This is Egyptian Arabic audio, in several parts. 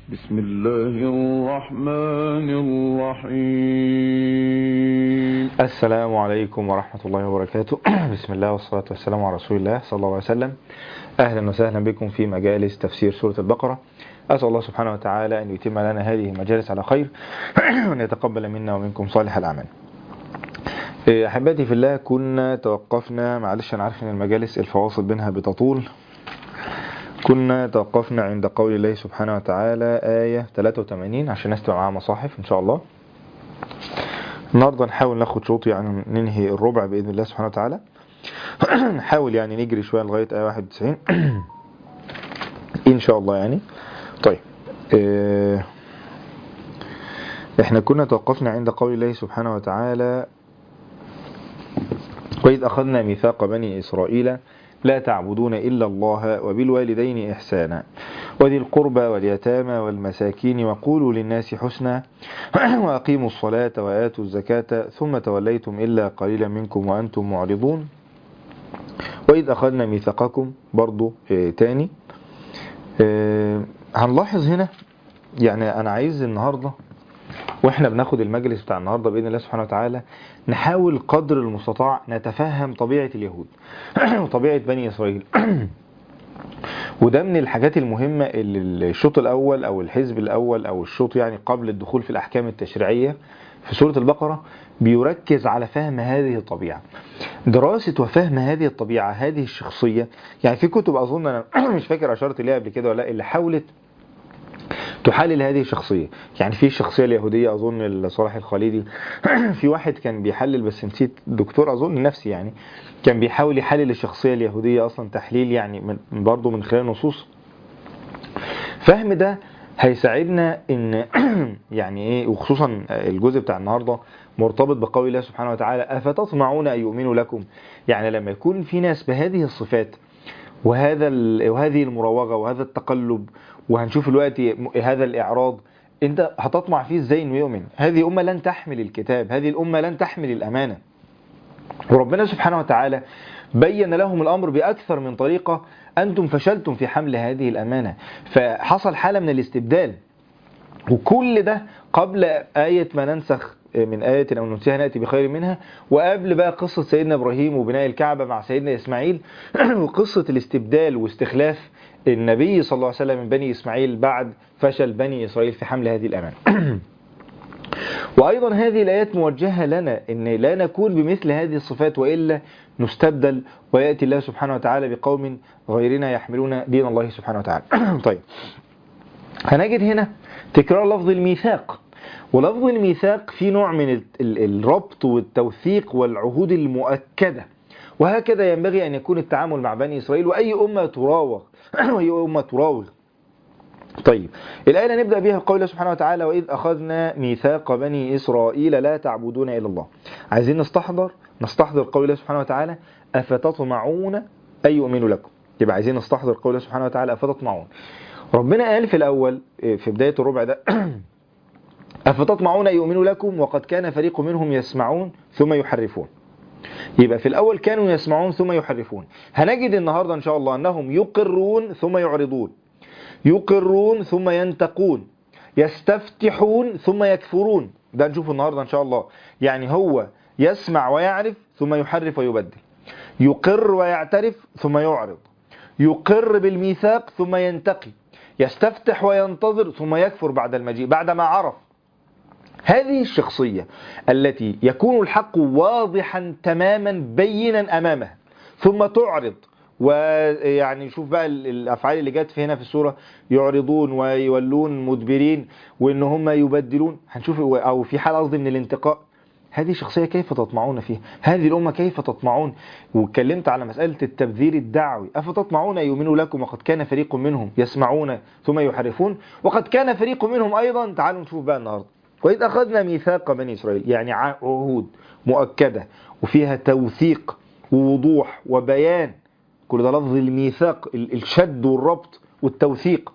بسم الله الرحمن الرحيم السلام عليكم ورحمة الله وبركاته بسم الله والصلاة والسلام على رسول الله صلى الله عليه وسلم أهلا وسهلا بكم في مجالس تفسير سورة البقرة أسأل الله سبحانه وتعالى أن يتم لنا هذه المجالس على خير وأن يتقبل منا ومنكم صالح الأعمال أحبتي في الله كنا توقفنا معلش أنا عارف أن المجالس الفواصل بينها بتطول كنا توقفنا عند قول الله سبحانه وتعالى آية 83 عشان نستمع معاها مصاحف إن شاء الله النهارده نحاول ناخد شوط يعني ننهي الربع بإذن الله سبحانه وتعالى نحاول يعني نجري شوية لغاية آية 91 إن شاء الله يعني طيب اه احنا كنا توقفنا عند قول الله سبحانه وتعالى وإذ أخذنا ميثاق بني إسرائيل لا تعبدون إلا الله وبالوالدين إحسانا وذي القربى واليتامى والمساكين وقولوا للناس حسنا وأقيموا الصلاة وآتوا الزكاة ثم توليتم إلا قليلا منكم وأنتم معرضون وإذ أخذنا ميثاقكم برضو اه تاني اه هنلاحظ هنا يعني أنا عايز النهاردة واحنا بناخد المجلس بتاع النهارده باذن الله سبحانه وتعالى نحاول قدر المستطاع نتفهم طبيعه اليهود وطبيعه بني اسرائيل وده من الحاجات المهمه اللي الشوط الاول او الحزب الاول او الشوط يعني قبل الدخول في الاحكام التشريعيه في سوره البقره بيركز على فهم هذه الطبيعه دراسه وفهم هذه الطبيعه هذه الشخصيه يعني في كتب اظن انا مش فاكر اشرت ليها قبل كده ولا لا اللي حاولت تحلل هذه الشخصية يعني في الشخصية اليهودية أظن صلاح الخالدي في واحد كان بيحلل بس نسيت دكتور أظن نفسي يعني كان بيحاول يحلل الشخصية اليهودية أصلا تحليل يعني من برضه من خلال نصوص فهم ده هيساعدنا ان يعني ايه وخصوصا الجزء بتاع النهارده مرتبط بقول الله سبحانه وتعالى افتطمعون ان يؤمنوا لكم يعني لما يكون في ناس بهذه الصفات وهذا وهذه المراوغه وهذا التقلب وهنشوف دلوقتي هذا الاعراض انت هتطمع فيه ازاي انه يؤمن هذه امه لن تحمل الكتاب هذه الامه لن تحمل الامانه وربنا سبحانه وتعالى بين لهم الامر باكثر من طريقه انتم فشلتم في حمل هذه الامانه فحصل حاله من الاستبدال وكل ده قبل آية ما ننسخ من آية أو ننسيها نأتي بخير منها وقبل بقى قصة سيدنا إبراهيم وبناء الكعبة مع سيدنا إسماعيل وقصة الاستبدال واستخلاف النبي صلى الله عليه وسلم من بني إسماعيل بعد فشل بني إسرائيل في حمل هذه الأمانة وأيضا هذه الآيات موجهة لنا أن لا نكون بمثل هذه الصفات وإلا نستبدل ويأتي الله سبحانه وتعالى بقوم غيرنا يحملون دين الله سبحانه وتعالى طيب هنجد هنا تكرار لفظ الميثاق ولفظ الميثاق في نوع من الربط والتوثيق والعهود المؤكدة وهكذا ينبغي أن يكون التعامل مع بني إسرائيل وأي أمة تراوغ وأي أمة تراوغ طيب الآية نبدأ بها قوله سبحانه وتعالى وإذ أخذنا ميثاق بني إسرائيل لا تعبدون إلا الله عايزين نستحضر نستحضر قوله سبحانه وتعالى أفتطمعون أن يؤمنوا لكم يبقى عايزين نستحضر قوله سبحانه وتعالى أفتطمعون ربنا قال في الأول في بداية الربع ده أفتطمعون أن يؤمنوا لكم وقد كان فريق منهم يسمعون ثم يحرفون يبقى في الأول كانوا يسمعون ثم يحرفون هنجد النهاردة إن شاء الله أنهم يقرون ثم يعرضون يقرون ثم ينتقون يستفتحون ثم يكفرون ده نشوفه النهاردة إن شاء الله يعني هو يسمع ويعرف ثم يحرف ويبدل يقر ويعترف ثم يعرض يقر بالميثاق ثم ينتقي يستفتح وينتظر ثم يكفر بعد المجيء بعد ما عرف هذه الشخصية التي يكون الحق واضحا تماما بينا أمامها ثم تعرض ويعني شوف بقى الأفعال اللي جت في هنا في السورة يعرضون ويولون مدبرين وإن هم يبدلون هنشوف أو في حال قصدي من الانتقاء هذه الشخصية كيف تطمعون فيها هذه الأمة كيف تطمعون واتكلمت على مسألة التبذير الدعوي أفتطمعون يؤمنوا لكم وقد كان فريق منهم يسمعون ثم يحرفون وقد كان فريق منهم أيضا تعالوا نشوف بقى النهاردة وإذ أخذنا ميثاق بني إسرائيل يعني عهود مؤكدة وفيها توثيق ووضوح وبيان كل ده لفظ الميثاق الشد والربط والتوثيق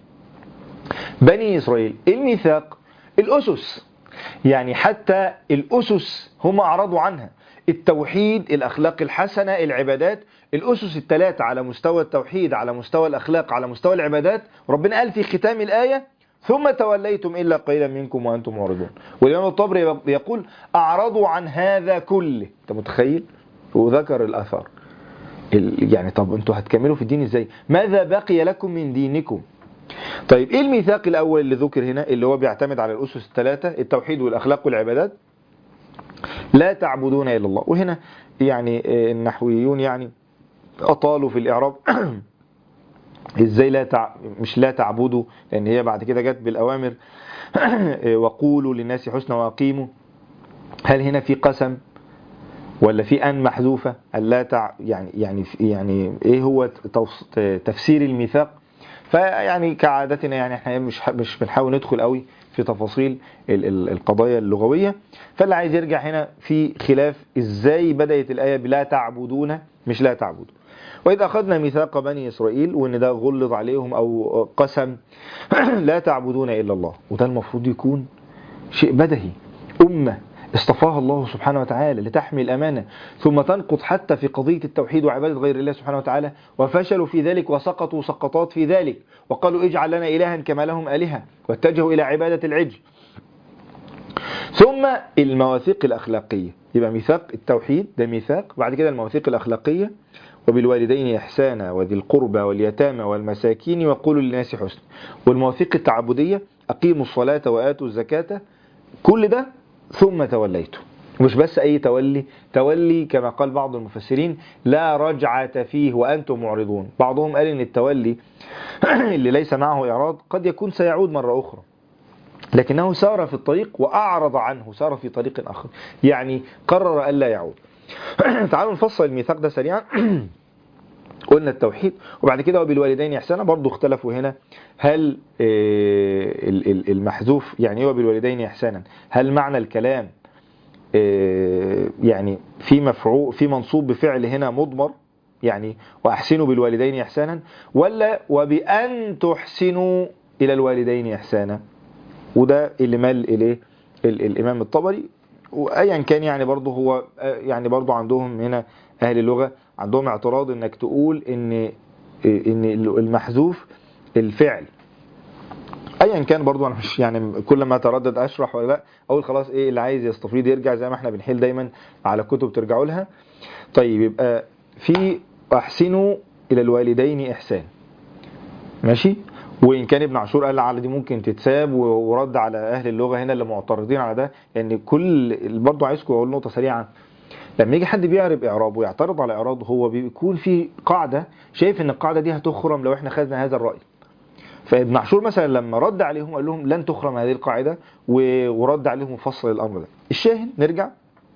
بني إسرائيل الميثاق الأسس يعني حتى الأسس هم أعرضوا عنها التوحيد الأخلاق الحسنة العبادات الأسس الثلاثة على مستوى التوحيد على مستوى الأخلاق على مستوى العبادات ربنا قال في ختام الآية ثم توليتم إلا قليلا منكم وأنتم معرضون والإمام الطبري يقول أعرضوا عن هذا كله أنت متخيل وذكر الأثر ال- يعني طب أنتوا هتكملوا في الدين إزاي ماذا بقي لكم من دينكم طيب إيه الميثاق الأول اللي ذكر هنا اللي هو بيعتمد على الأسس الثلاثة التوحيد والأخلاق والعبادات لا تعبدون إلا الله وهنا يعني آه، النحويون يعني أطالوا في الإعراب ازاي لا تع... مش لا تعبدوا لان هي بعد كده جت بالاوامر وقولوا للناس حسنا واقيموا هل هنا في قسم ولا في ان محذوفه الا تع... يعني يعني يعني ايه هو توص... تفسير الميثاق فيعني كعادتنا يعني احنا مش ح- مش بنحاول ندخل قوي في تفاصيل ال- ال- القضايا اللغويه فاللي عايز يرجع هنا في خلاف ازاي بدات الايه بلا تعبدون مش لا تعبدوا وإذ أخذنا ميثاق بني إسرائيل وإن ده غلظ عليهم أو قسم لا تعبدون إلا الله وده المفروض يكون شيء بدهي أمة اصطفاها الله سبحانه وتعالى لتحمي الأمانة ثم تنقض حتى في قضية التوحيد وعبادة غير الله سبحانه وتعالى وفشلوا في ذلك وسقطوا سقطات في ذلك وقالوا اجعل لنا إلها كما لهم آلهة واتجهوا إلى عبادة العجل ثم المواثيق الأخلاقية يبقى ميثاق التوحيد ده ميثاق بعد كده المواثيق الأخلاقية وبالوالدين إحسانا وذي القربى واليتامى والمساكين وقولوا للناس حسنا والمواثيق التعبدية أقيموا الصلاة وآتوا الزكاة كل ده ثم توليتم مش بس أي تولي تولي كما قال بعض المفسرين لا رجعة فيه وأنتم معرضون بعضهم قال إن التولي اللي ليس معه إعراض قد يكون سيعود مرة أخرى لكنه سار في الطريق وأعرض عنه سار في طريق آخر يعني قرر ألا يعود تعالوا نفصل الميثاق ده سريعا قلنا التوحيد وبعد كده وبالوالدين إحسانا برضو اختلفوا هنا هل آه، ال- ال- المحذوف يعني ايه وبالوالدين إحسانا هل معنى الكلام آه، يعني في مفعول في منصوب بفعل هنا مضمر يعني وأحسنوا بالوالدين إحسانا ولا وبأن تحسنوا إلى الوالدين إحسانا وده اللي مال إليه ال- الإمام الطبري وايا كان يعني برضه هو آه، يعني برضه عندهم هنا اهل اللغه عندهم اعتراض انك تقول ان ان المحذوف الفعل ايا كان برضه انا مش يعني كل ما اتردد اشرح ولا لا اقول خلاص ايه اللي عايز يستفيد يرجع زي ما احنا بنحيل دايما على كتب ترجعوا لها طيب يبقى في احسنوا الى الوالدين احسان ماشي وان كان ابن عاشور قال على دي ممكن تتساب ورد على اهل اللغه هنا اللي معترضين على ده لان كل برضه عايزكم اقول نقطه سريعه لما يجي حد بيعرب اعراب ويعترض على اعراب هو بيكون في قاعده شايف ان القاعده دي هتخرم لو احنا خدنا هذا الراي فابن عاشور مثلا لما رد عليهم قال لهم لن تخرم هذه القاعده و- ورد عليهم وفصل الامر ده الشاهد نرجع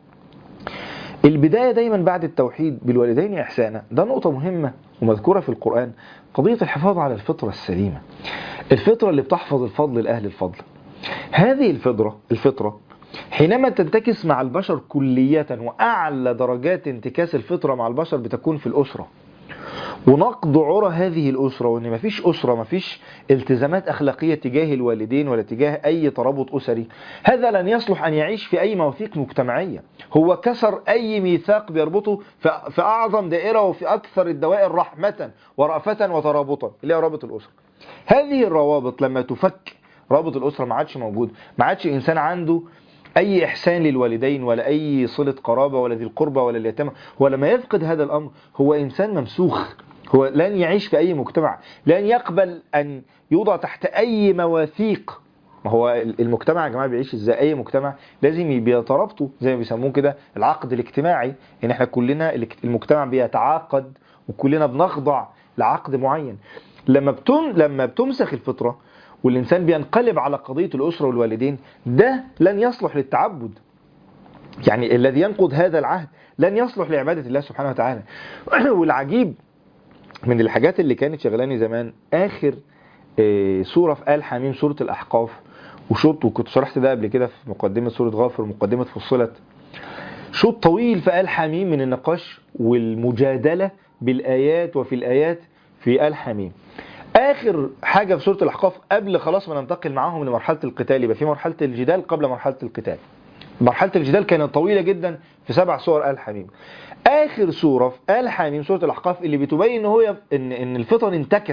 البداية دايما بعد التوحيد بالوالدين إحسانا ده نقطة مهمة ومذكورة في القرآن قضية الحفاظ على الفطرة السليمة الفطرة اللي بتحفظ الفضل لأهل الفضل هذه الفطرة الفطرة حينما تنتكس مع البشر كلية وأعلى درجات انتكاس الفطرة مع البشر بتكون في الأسرة ونقض عرى هذه الأسرة وإن مفيش أسرة مفيش التزامات أخلاقية تجاه الوالدين ولا تجاه أي ترابط أسري هذا لن يصلح أن يعيش في أي مواثيق مجتمعية هو كسر أي ميثاق بيربطه في في أعظم دائرة وفي أكثر الدوائر رحمة ورأفة وترابطا اللي هي رابط الأسرة هذه الروابط لما تفك رابط الأسرة ما عادش موجود ما عادش إنسان عنده أي إحسان للوالدين ولا أي صلة قرابة ولا ذي القربى ولا اليتامى هو لما يفقد هذا الأمر هو إنسان ممسوخ هو لن يعيش في أي مجتمع لن يقبل أن يوضع تحت أي مواثيق ما هو المجتمع يا جماعة بيعيش ازاي أي مجتمع لازم بيترابطوا زي ما بيسموه كده العقد الاجتماعي إن احنا كلنا المجتمع بيتعاقد وكلنا بنخضع لعقد معين لما بتم لما بتمسخ الفطرة والإنسان بينقلب على قضية الأسرة والوالدين ده لن يصلح للتعبد يعني الذي ينقض هذا العهد لن يصلح لعبادة الله سبحانه وتعالى والعجيب من الحاجات اللي كانت شغلاني زمان آخر آه، سورة في آل حميم سورة الأحقاف وشوط وكنت شرحت ده قبل كده في مقدمة سورة غافر ومقدمة فصلت شوط طويل في آل حميم من النقاش والمجادلة بالآيات وفي الآيات في آل حميم آخر حاجة في سورة الأحقاف قبل خلاص ما ننتقل معاهم لمرحلة القتال يبقى في مرحلة الجدال قبل مرحلة القتال مرحلة الجدال كانت طويلة جدا في سبع سور آل حميم آخر سورة في آل حميم سورة الأحقاف اللي بتبين إن هو ان ان الفطن انتكست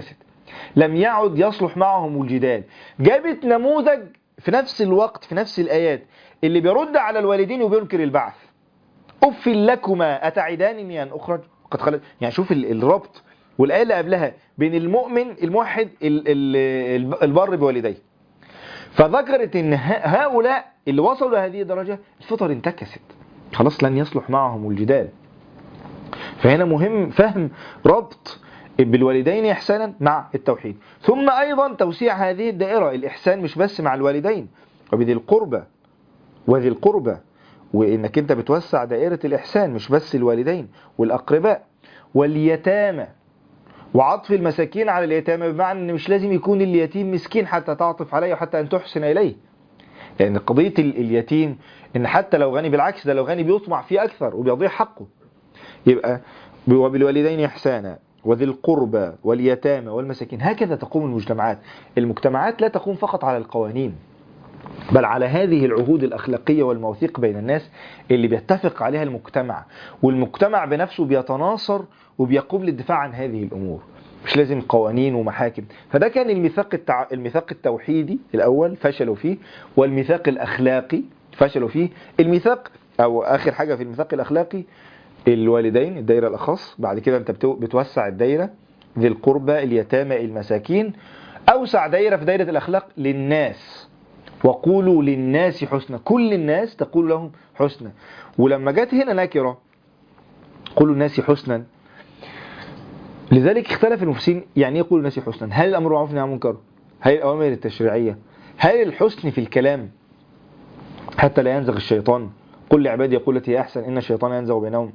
لم يعد يصلح معهم الجدال جابت نموذج في نفس الوقت في نفس الآيات اللي بيرد على الوالدين وبينكر البعث أف لكما أتعدانني أن أخرج قد خلت يعني شوف ال- الربط والآية اللي قبلها بين المؤمن الموحد ال- ال- البر بوالديه فذكرت ان ه- هؤلاء اللي وصلوا لهذه الدرجة الفطر انتكست خلاص لن يصلح معهم الجدال فهنا مهم فهم ربط بالوالدين إحسانا مع التوحيد ثم أيضا توسيع هذه الدائرة الإحسان مش بس مع الوالدين وبذي القربى وذي القربى وإنك أنت بتوسع دائرة الإحسان مش بس الوالدين والأقرباء واليتامى وعطف المساكين على اليتامى بمعنى ان مش لازم يكون اليتيم مسكين حتى تعطف عليه وحتى ان تحسن اليه لان قضيه ال- اليتيم ان حتى لو غني بالعكس ده لو غني بيطمع فيه اكثر وبيضيع حقه يبقى ب- وبالوالدين احسانا وذي القربى واليتامى والمساكين هكذا تقوم المجتمعات المجتمعات لا تقوم فقط على القوانين بل على هذه العهود الأخلاقية والمواثيق بين الناس اللي بيتفق عليها المجتمع والمجتمع بنفسه بيتناصر وبيقوم للدفاع عن هذه الأمور مش لازم قوانين ومحاكم فده كان الميثاق التع... الميثاق التوحيدي الأول فشلوا فيه والميثاق الأخلاقي فشلوا فيه الميثاق أو آخر حاجة في الميثاق الأخلاقي الوالدين الدايرة الأخص بعد كده أنت بتو... بتوسع الدايرة ذي القربى اليتامى المساكين أوسع دايرة في دايرة الأخلاق للناس وقولوا للناس حسنى كل الناس تقول لهم حسنى ولما جت هنا نكرة قولوا الناس حسنا لذلك اختلف المفسرين يعني ايه يقولوا الناس حسنا هل الامر معروف والنهي عن المنكر هل الاوامر التشريعيه هل الحسن في الكلام حتى لا ينزغ الشيطان قل لعبادي يقول التي هي احسن ان الشيطان ينزغ بينهم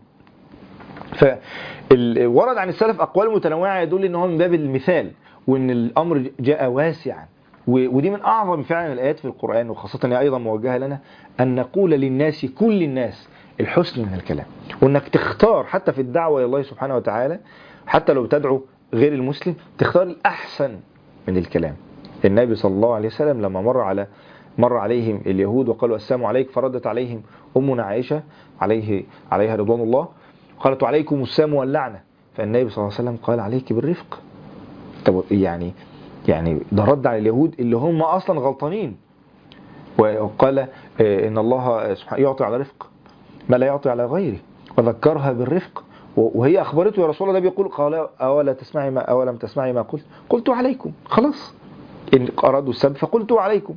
فورد عن السلف اقوال متنوعه يدل ان هو من باب المثال وان الامر جاء واسعا و- ودي من اعظم فعلا الايات في القران وخاصه هي ايضا موجهه لنا ان نقول للناس كل الناس الحسن من الكلام وانك تختار حتى في الدعوه الى الله سبحانه وتعالى حتى لو تدعو غير المسلم تختار الاحسن من الكلام النبي صلى الله عليه وسلم لما مر على مر عليهم اليهود وقالوا السلام عليك فردت عليهم امنا عائشه عليه عليها رضوان الله قالت عليكم السلام واللعنه فالنبي صلى الله عليه وسلم قال عليك بالرفق طب يعني يعني ده رد على اليهود اللي هم اصلا غلطانين وقال آه، ان الله سبحانه يعطي على رفق ما لا يعطي على غيره وذكرها بالرفق و- وهي اخبرته يا رسول الله ده بيقول قال اولا تسمعي ما اولم تسمعي ما قلت قلت عليكم خلاص ان ارادوا السب فقلت عليكم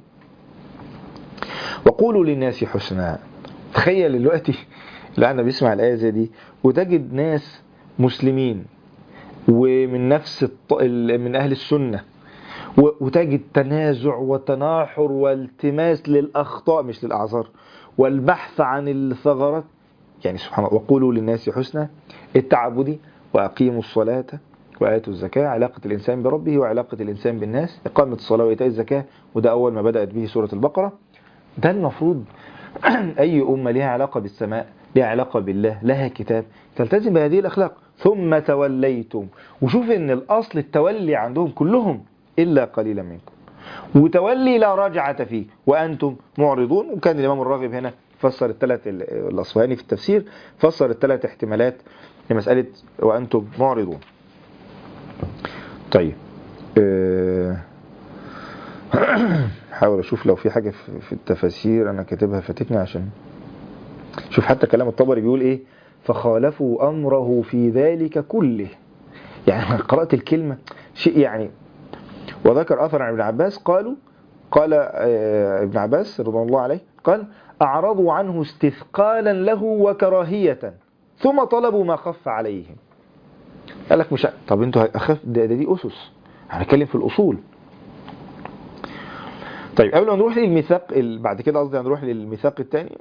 وقولوا للناس حسنا تخيل دلوقتي لا انا بيسمع الايه زي دي وتجد ناس مسلمين ومن نفس الط... ال- من اهل السنه و- وتجد تنازع وتناحر والتماس للاخطاء مش للاعذار والبحث عن الثغرات يعني سبحان الله وقولوا للناس حسنا التعبدي واقيموا الصلاه واتوا الزكاه علاقه الانسان بربه وعلاقه الانسان بالناس اقامه الصلاه وايتاء الزكاه وده اول ما بدات به سوره البقره ده المفروض اي امه لها علاقه بالسماء لها علاقه بالله لها كتاب تلتزم بهذه الاخلاق ثم توليتم وشوف ان الاصل التولي عندهم كلهم الا قليلا منكم وتولي لا رجعة فيه وأنتم معرضون وكان الإمام الراغب هنا فسر الثلاث الأصفهاني في التفسير فسر الثلاث احتمالات لمسألة وأنتم معرضون طيب أه حاول أشوف لو في حاجة في في التفاسير أنا كاتبها فاتتني عشان شوف حتى كلام الطبري بيقول إيه فخالفوا أمره في ذلك كله يعني أنا قرأت الكلمة شيء يعني وذكر أثر عن ابن عباس قالوا قال آه، ابن عباس رضي الله عليه قال أعرضوا عنه استثقالا له وكراهية ثم طلبوا ما خف عليهم قال لك مش ع- طب انتوا أخف ده, ده دي أسس هنتكلم في الأصول طيب قبل ما نروح للميثاق ال- بعد كده قصدي هنروح للميثاق الثاني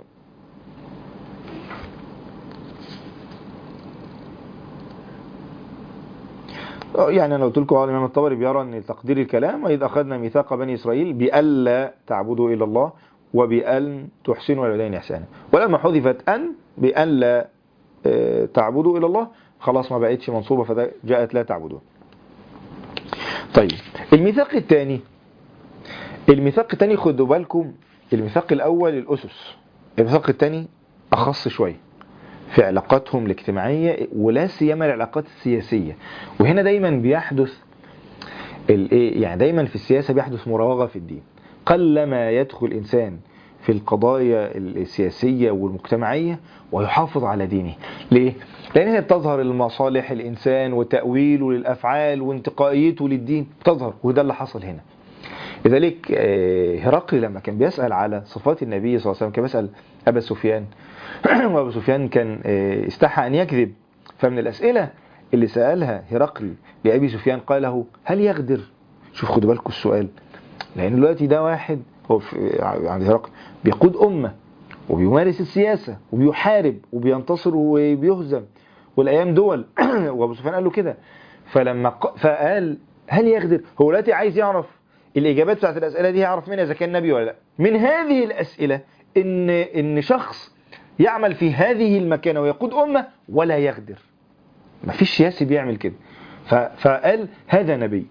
يعني انا قلت لكم على الامام الطبري بيرى ان تقدير الكلام واذ اخذنا ميثاق بني اسرائيل بالا تعبدوا الا الله وبان تحسنوا الوالدين احسانا ولما حذفت ان بالا آه، تعبدوا الا الله خلاص ما بقتش منصوبه فده جاءت لا تعبدوا طيب الميثاق الثاني الميثاق الثاني خدوا بالكم الميثاق الاول الاسس الميثاق الثاني اخص شويه في علاقاتهم الاجتماعية ولا سيما العلاقات السياسية وهنا دايما بيحدث الايه يعني دايما في السياسة بيحدث مراوغة في الدين قلما يدخل إنسان في القضايا السياسية والمجتمعية ويحافظ على دينه ليه؟ لأن هي بتظهر المصالح الإنسان وتأويله للأفعال وانتقائيته للدين بتظهر وده اللي حصل هنا لذلك آه، هرقل لما كان بيسأل على صفات النبي صلى الله عليه وسلم كان بيسأل أبا سفيان وأبو سفيان كان آه، استحى أن يكذب فمن الأسئلة اللي سألها هرقل لأبي سفيان قال له هل يغدر شوف خدوا بالكم السؤال لأن دلوقتي ده واحد هو في عند هرقل بيقود أمة وبيمارس السياسة وبيحارب وبينتصر وبيهزم والأيام دول وأبو سفيان قال له كده فلما ق- فقال هل يغدر هو دلوقتي عايز يعرف الإجابات بتاعت الأسئلة دي يعرف منها إذا كان نبي ولا لا من هذه الأسئلة إن إن شخص يعمل في هذه المكانة ويقود أمة ولا يغدر ما فيش سياسي بيعمل كده ف- فقال هذا نبي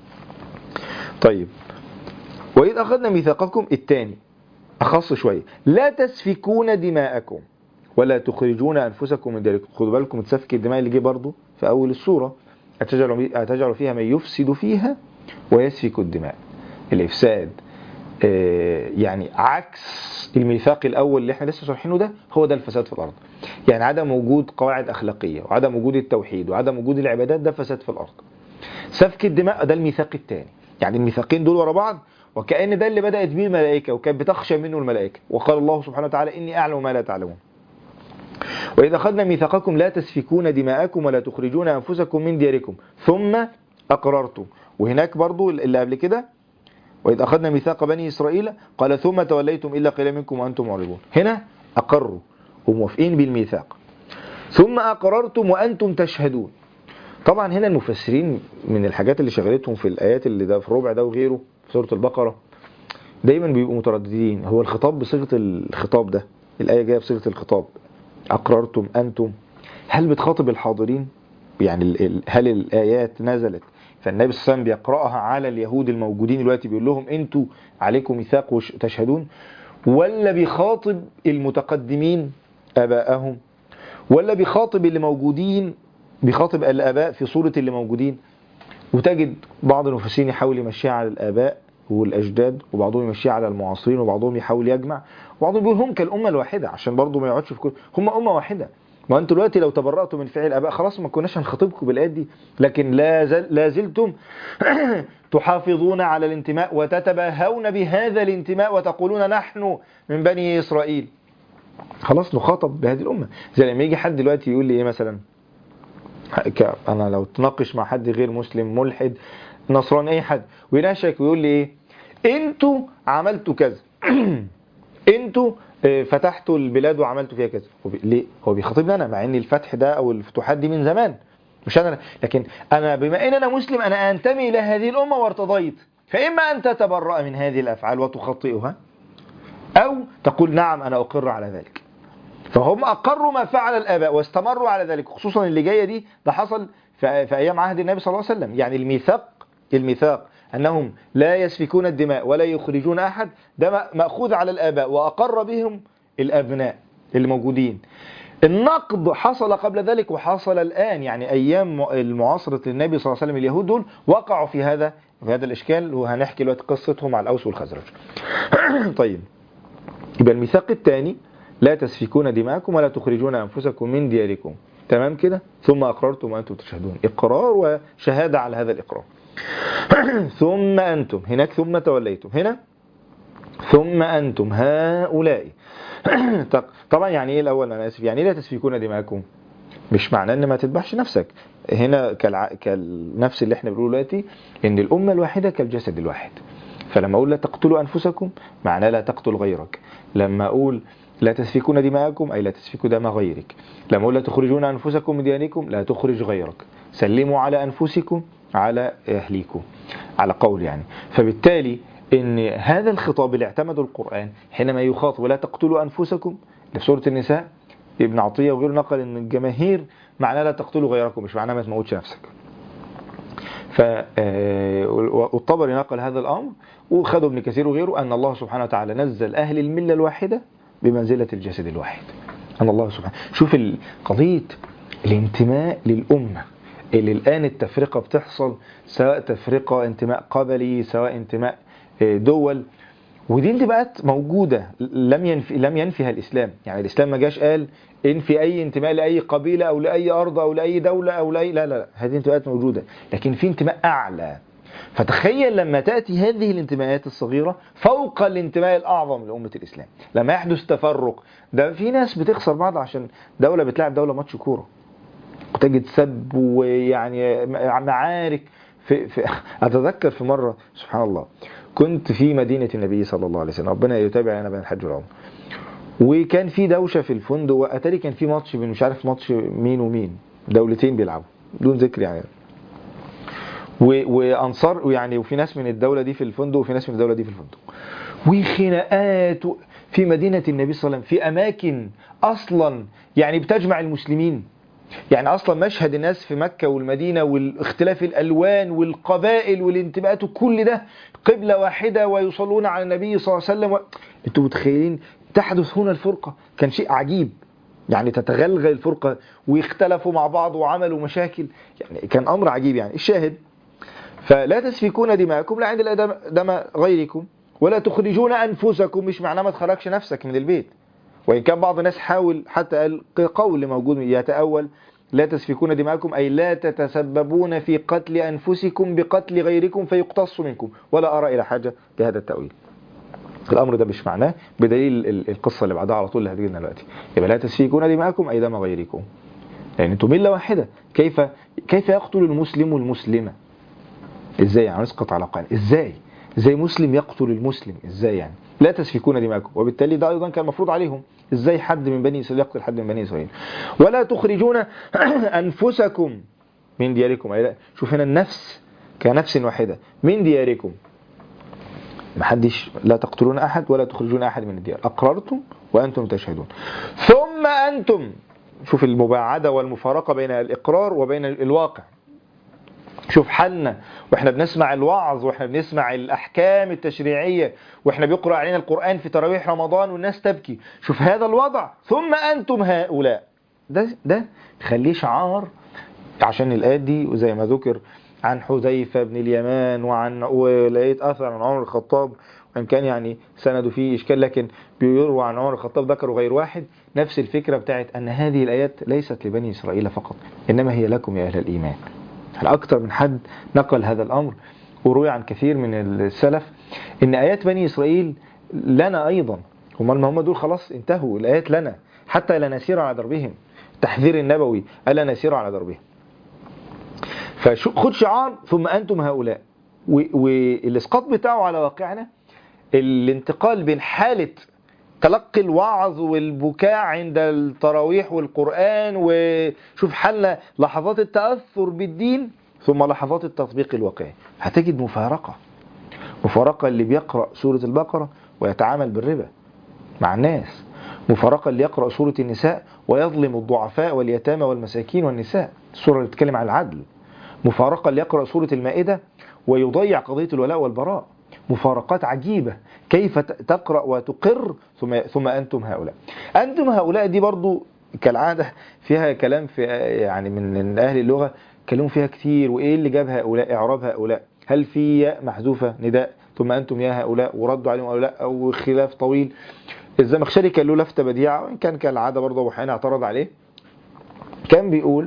طيب وإذ أخذنا ميثاقكم الثاني أخص شوية لا تسفكون دماءكم ولا تخرجون أنفسكم من دياركم خدوا بالكم من سفك الدماء اللي جه برضه في أول السورة أتجعل, أتجعل فيها من يفسد فيها ويسفك الدماء الإفساد آه، يعني عكس الميثاق الأول اللي احنا لسه شارحينه ده هو ده الفساد في الأرض يعني عدم وجود قواعد أخلاقية وعدم وجود التوحيد وعدم وجود العبادات ده فساد في الأرض سفك الدماء ده الميثاق الثاني يعني الميثاقين دول ورا بعض وكأن ده اللي بدأت به الملائكة وكانت بتخشى منه الملائكة وقال الله سبحانه وتعالى إني أعلم ما لا تعلمون وإذا أخذنا ميثاقكم لا تسفكون دماءكم ولا تخرجون أنفسكم من دياركم ثم أقررتم وهناك برضو اللي قبل كده وإذ أخذنا ميثاق بني إسرائيل قال ثم توليتم إلا قليلا منكم وأنتم معرضون هنا أقروا وموافقين بالميثاق ثم أقررتم وأنتم تشهدون طبعا هنا المفسرين من الحاجات اللي شغلتهم في الآيات اللي ده في الربع ده وغيره في سورة البقرة دايما بيبقوا مترددين هو الخطاب بصيغة الخطاب ده الآية جاية بصيغة الخطاب أقررتم أنتم هل بتخاطب الحاضرين يعني ال- ال- هل الآيات نزلت فالنبي صلى الله عليه وسلم بيقرأها على اليهود الموجودين دلوقتي بيقول لهم انتوا عليكم ميثاق وش- تشهدون ولا بيخاطب المتقدمين آباءهم ولا بيخاطب اللي موجودين بيخاطب الآباء في صورة اللي موجودين وتجد بعض المفسرين يحاول يمشيها على الآباء والأجداد وبعضهم يمشيها على المعاصرين وبعضهم يحاول يجمع وبعضهم بيقول هم كالأمة الواحدة عشان برضه ما يقعدش في كل هم أمة واحدة ما انتوا دلوقتي لو تبرأتوا من فعل الآباء خلاص ما كناش هنخاطبكم بالآيات دي لكن لا, زل لا زلتم تحافظون على الانتماء وتتباهون بهذا الانتماء وتقولون نحن من بني إسرائيل خلاص نخاطب بهذه الأمة زي لما يجي حد دلوقتي يقول لي إيه مثلا ك- انا لو تناقش مع حد غير مسلم ملحد نصراني اي حد ويناقشك ويقول لي ايه انتوا عملتوا كذا انتوا آه، فتحتوا البلاد وعملتوا فيها كذا هو بي- ليه هو بيخاطبني انا مع ان الفتح ده او الفتوحات دي من زمان مش انا لكن انا بما ان انا مسلم انا انتمي الى هذه الامه وارتضيت فاما ان تتبرأ من هذه الافعال وتخطئها او تقول نعم انا اقر على ذلك فهم أقروا ما فعل الآباء واستمروا على ذلك خصوصا اللي جاية دي ده حصل في في أيام عهد النبي صلى الله عليه وسلم يعني الميثاق الميثاق أنهم لا يسفكون الدماء ولا يخرجون أحد ده م- مأخوذ على الآباء وأقر بهم الأبناء اللي موجودين النقد حصل قبل ذلك وحصل الآن يعني أيام م- المعاصرة للنبي صلى الله عليه وسلم اليهود دول وقعوا في هذا في هذا الإشكال وهنحكي دلوقتي قصتهم على الأوس والخزرج طيب يبقى الميثاق الثاني لا تسفكون دماءكم ولا تخرجون أنفسكم من دياركم تمام كده ثم أقررتم وأنتم تشهدون إقرار وشهادة على هذا الإقرار ثم أنتم هناك ثم توليتم هنا ثم أنتم هؤلاء طب- طبعا يعني إيه الأول أنا آسف يعني إيه لا تسفكون دماءكم مش معناه ان ما تذبحش نفسك هنا كالع... كالنفس اللي احنا بنقوله دلوقتي ان الامه الواحده كالجسد الواحد فلما اقول لا تقتلوا انفسكم معناه لا تقتل غيرك لما اقول لا تسفكون دماءكم اي لا تسفكوا دم غيرك لما اقول لا تخرجون انفسكم من ديانكم لا تخرج غيرك سلموا على انفسكم على اهليكم على قول يعني فبالتالي ان هذا الخطاب اللي اعتمده القران حينما يخاطب لا تقتلوا انفسكم ده في سوره النساء ابن عطية وغيره نقل ان الجماهير معناه لا تقتلوا غيركم مش معناه ما تموتش نفسك ف آه، والطبري نقل هذا الامر وخده ابن كثير وغيره ان الله سبحانه وتعالى نزل اهل المله الواحده بمنزله الجسد الواحد ان الله سبحانه شوف ال- قضيه الانتماء للامه اللي الآن التفرقة بتحصل سواء تفرقة انتماء قبلي سواء انتماء آه، دول ودي انتماءات موجودة لم ينفي لم ينفيها الإسلام يعني الإسلام ما جاش قال انفي أي انتماء لأي قبيلة أو لأي أرض أو لأي دولة أو لأي لا لا لا هذه انتماءات موجودة لكن في انتماء أعلى فتخيل لما تأتي هذه الانتماءات الصغيرة فوق الانتماء الأعظم لأمة الإسلام لما يحدث تفرق ده في ناس بتخسر بعض عشان دولة بتلعب دولة ماتش كورة وتجد سب ويعني معارك في, في أتذكر في مرة سبحان الله كنت في مدينة النبي صلى الله عليه وسلم ربنا يتابع لنا بين الحج والعمر وكان في دوشة في الفندق وأتاري كان في ماتش بين مش عارف ماتش مين ومين دولتين بيلعبوا بدون ذكر يعني و- وانصار يعني وفي ناس من الدوله دي في الفندق وفي ناس من الدوله دي في الفندق وخناقات و- في مدينه النبي صلى الله عليه وسلم في اماكن اصلا يعني بتجمع المسلمين يعني اصلا مشهد الناس في مكه والمدينه والاختلاف الالوان والقبائل والانتماءات وكل ده قبله واحده ويصلون على النبي صلى الله عليه وسلم و... انتوا متخيلين تحدث هنا الفرقه كان شيء عجيب يعني تتغلغل الفرقه ويختلفوا مع بعض وعملوا مشاكل يعني كان امر عجيب يعني الشاهد فلا تسفكون دماءكم لا عند الله دم, دم غيركم ولا تخرجون انفسكم مش معناه ما تخرجش نفسك من البيت وان كان بعض الناس حاول حتى قال قول موجود يتاول لا تسفكون دماءكم اي لا تتسببون في قتل انفسكم بقتل غيركم فيقتص منكم ولا ارى الى حاجه بهذا التاويل الامر ده مش معناه بدليل ال- القصه اللي بعدها على طول اللي هتجي لنا دلوقتي يبقى لا تسفكون دماءكم اي دم غيركم يعني انتم مله واحده كيف كيف يقتل المسلم المسلمه ازاي يعني نسقط على قائل ازاي ازاي مسلم يقتل المسلم ازاي يعني لا تسفكون دماءكم وبالتالي ده ايضا كان المفروض عليهم ازاي حد من بني اسرائيل يقتل حد من بني اسرائيل ولا تخرجون انفسكم من دياركم أي لا شوف هنا النفس كنفس واحده من دياركم ما حدش لا تقتلون احد ولا تخرجون احد من الديار اقررتم وانتم تشهدون ثم انتم شوف المباعده والمفارقه بين الاقرار وبين الواقع شوف حالنا واحنا بنسمع الوعظ واحنا بنسمع الاحكام التشريعيه واحنا بيقرا علينا القران في تراويح رمضان والناس تبكي شوف هذا الوضع ثم انتم هؤلاء ده ده خليه شعار عشان الايات دي وزي ما ذكر عن حذيفه بن اليمان وعن ولقيت اثر عن عمر الخطاب وان كان يعني سنده فيه اشكال لكن بيروى عن عمر الخطاب ذكروا غير واحد نفس الفكره بتاعت ان هذه الايات ليست لبني اسرائيل فقط انما هي لكم يا اهل الايمان على أكثر من حد نقل هذا الأمر وروي عن كثير من السلف إن آيات بني إسرائيل لنا أيضا هم ما هم دول خلاص انتهوا الآيات لنا حتى لا نسير على دربهم التحذير النبوي ألا نسير على دربهم فخد شعار ثم أنتم هؤلاء و- والإسقاط بتاعه على واقعنا الانتقال بين حالة تلقي الوعظ والبكاء عند التراويح والقرآن وشوف حالنا لحظات التأثر بالدين ثم لحظات التطبيق الواقعي هتجد مفارقة مفارقة اللي بيقرأ سورة البقرة ويتعامل بالربا مع الناس مفارقة اللي يقرأ سورة النساء ويظلم الضعفاء واليتامى والمساكين والنساء السورة اللي بتتكلم عن العدل مفارقة اللي يقرأ سورة المائدة ويضيع قضية الولاء والبراء مفارقات عجيبة كيف ت- تقرأ وتقر ثم, ثم أنتم هؤلاء أنتم هؤلاء دي برضو كالعادة فيها كلام في يعني من من أهل اللغة كلموا فيها كتير وإيه اللي جاب هؤلاء إعراب هؤلاء هل في ياء محذوفة نداء ثم أنتم يا هؤلاء وردوا عليهم هؤلاء أو خلاف طويل الزمخشري كان له لفتة بديعة وإن كان كالعادة برضه أبو حنين اعترض عليه كان بيقول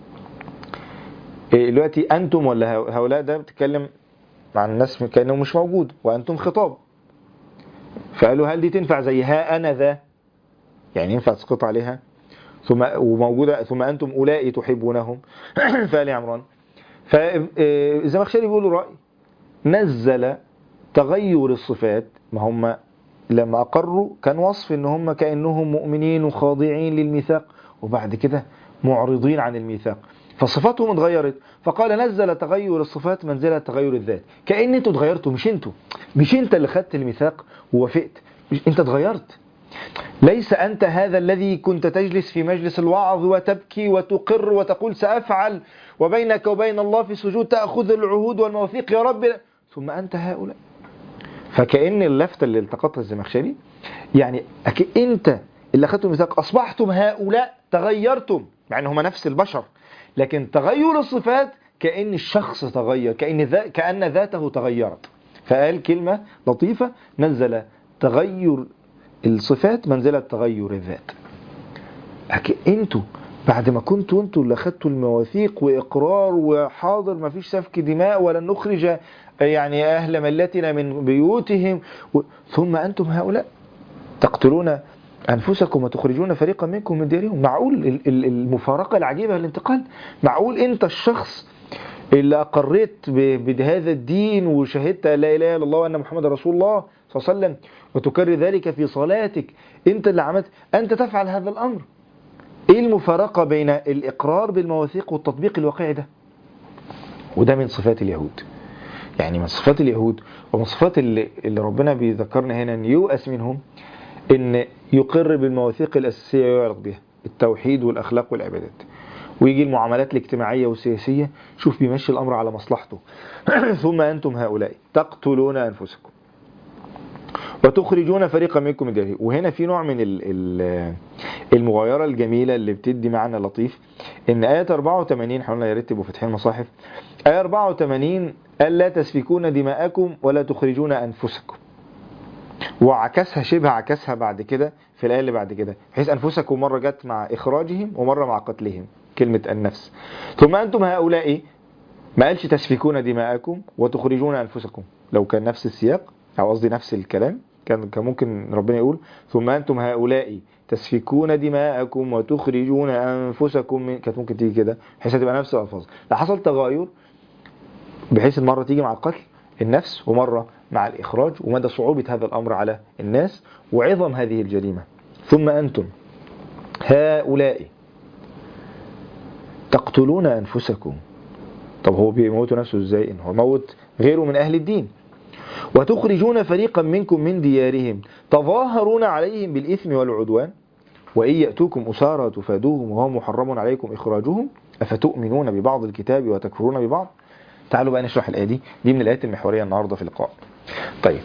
إيه دلوقتي أنتم ولا هؤلاء ده بتتكلم مع الناس كأنه مش موجود وأنتم خطاب فقالوا هل دي تنفع زي ها أنا ذا يعني ينفع تسقط عليها ثم وموجودة ثم أنتم أولئك تحبونهم فآل عمران فالزمخشري بيقول رأي نزل تغير الصفات ما هم لما أقروا كان وصف إن هم كأنهم مؤمنين وخاضعين للميثاق وبعد كده معرضين عن الميثاق فصفاتهم اتغيرت فقال نزل تغير الصفات منزلة تغير الذات كأن انتوا اتغيرتوا مش انتوا مش انت اللي خدت الميثاق ووافقت مش انت اتغيرت ليس أنت هذا الذي كنت تجلس في مجلس الوعظ وتبكي وتقر وتقول سأفعل وبينك وبين الله في سجود تأخذ العهود والمواثيق يا رب ثم أنت هؤلاء فكأن اللفتة اللي التقطها الزمخشري يعني أك- أنت اللي أخذتم الميثاق أصبحتم هؤلاء تغيرتم مع أن هم نفس البشر لكن تغير الصفات كأن الشخص تغير كأن, ذا كأن ذاته تغيرت فقال كلمة لطيفة نزل تغير الصفات منزلة تغير الذات انتوا بعد ما كنتوا انتوا اللي اخدتوا المواثيق واقرار وحاضر ما فيش سفك دماء ولا نخرج يعني اهل ملتنا من بيوتهم و... ثم انتم هؤلاء تقتلون انفسكم وتخرجون فريقا منكم من ديارهم معقول المفارقه العجيبه الانتقال معقول انت الشخص اللي اقريت بهذا الدين وشهدت لا اله الا الله وان محمد رسول الله صلى الله عليه وسلم وتكرر ذلك في صلاتك انت اللي عملت انت تفعل هذا الامر ايه المفارقة بين الاقرار بالمواثيق والتطبيق الواقعي ده وده من صفات اليهود يعني من صفات اليهود ومن صفات اللي, اللي ربنا بيذكرنا هنا ان يؤس منهم ان يقر بالمواثيق الاساسية ويعرض بها التوحيد والاخلاق والعبادات ويجي المعاملات الاجتماعية والسياسية شوف بيمشي الامر على مصلحته ثم انتم هؤلاء تقتلون انفسكم وتخرجون فريقا منكم من ديارهم وهنا في نوع من المغايرة الجميلة اللي بتدي معنى لطيف ان آية 84 احنا قلنا يا ريت تبقوا فاتحين المصاحف آية 84 قال لا تسفكون دماءكم ولا تخرجون أنفسكم وعكسها شبه عكسها بعد كده في الآية اللي بعد كده بحيث أنفسكم مرة جت مع إخراجهم ومرة مع قتلهم كلمة النفس ثم أنتم هؤلاء ما قالش تسفكون دماءكم وتخرجون أنفسكم لو كان نفس السياق أو قصدي نفس الكلام كان كان ممكن ربنا يقول ثم أنتم هؤلاء تسفكون دماءكم وتخرجون أنفسكم من كانت ممكن تيجي كده بحيث تبقى نفس الألفاظ لا حصل تغاير بحيث المرة تيجي مع القتل النفس ومرة مع الإخراج ومدى صعوبة هذا الأمر على الناس وعظم هذه الجريمة ثم أنتم هؤلاء تقتلون أنفسكم طب هو بيموت نفسه ازاي ان هو موت غيره من أهل الدين وتخرجون فريقا منكم من ديارهم تظاهرون عليهم بالإثم والعدوان وإن يأتوكم أسارى تفادوهم وهو محرم عليكم إخراجهم أفتؤمنون ببعض الكتاب وتكفرون ببعض تعالوا بقى نشرح الآية دي دي من الآيات المحورية النهاردة في اللقاء طيب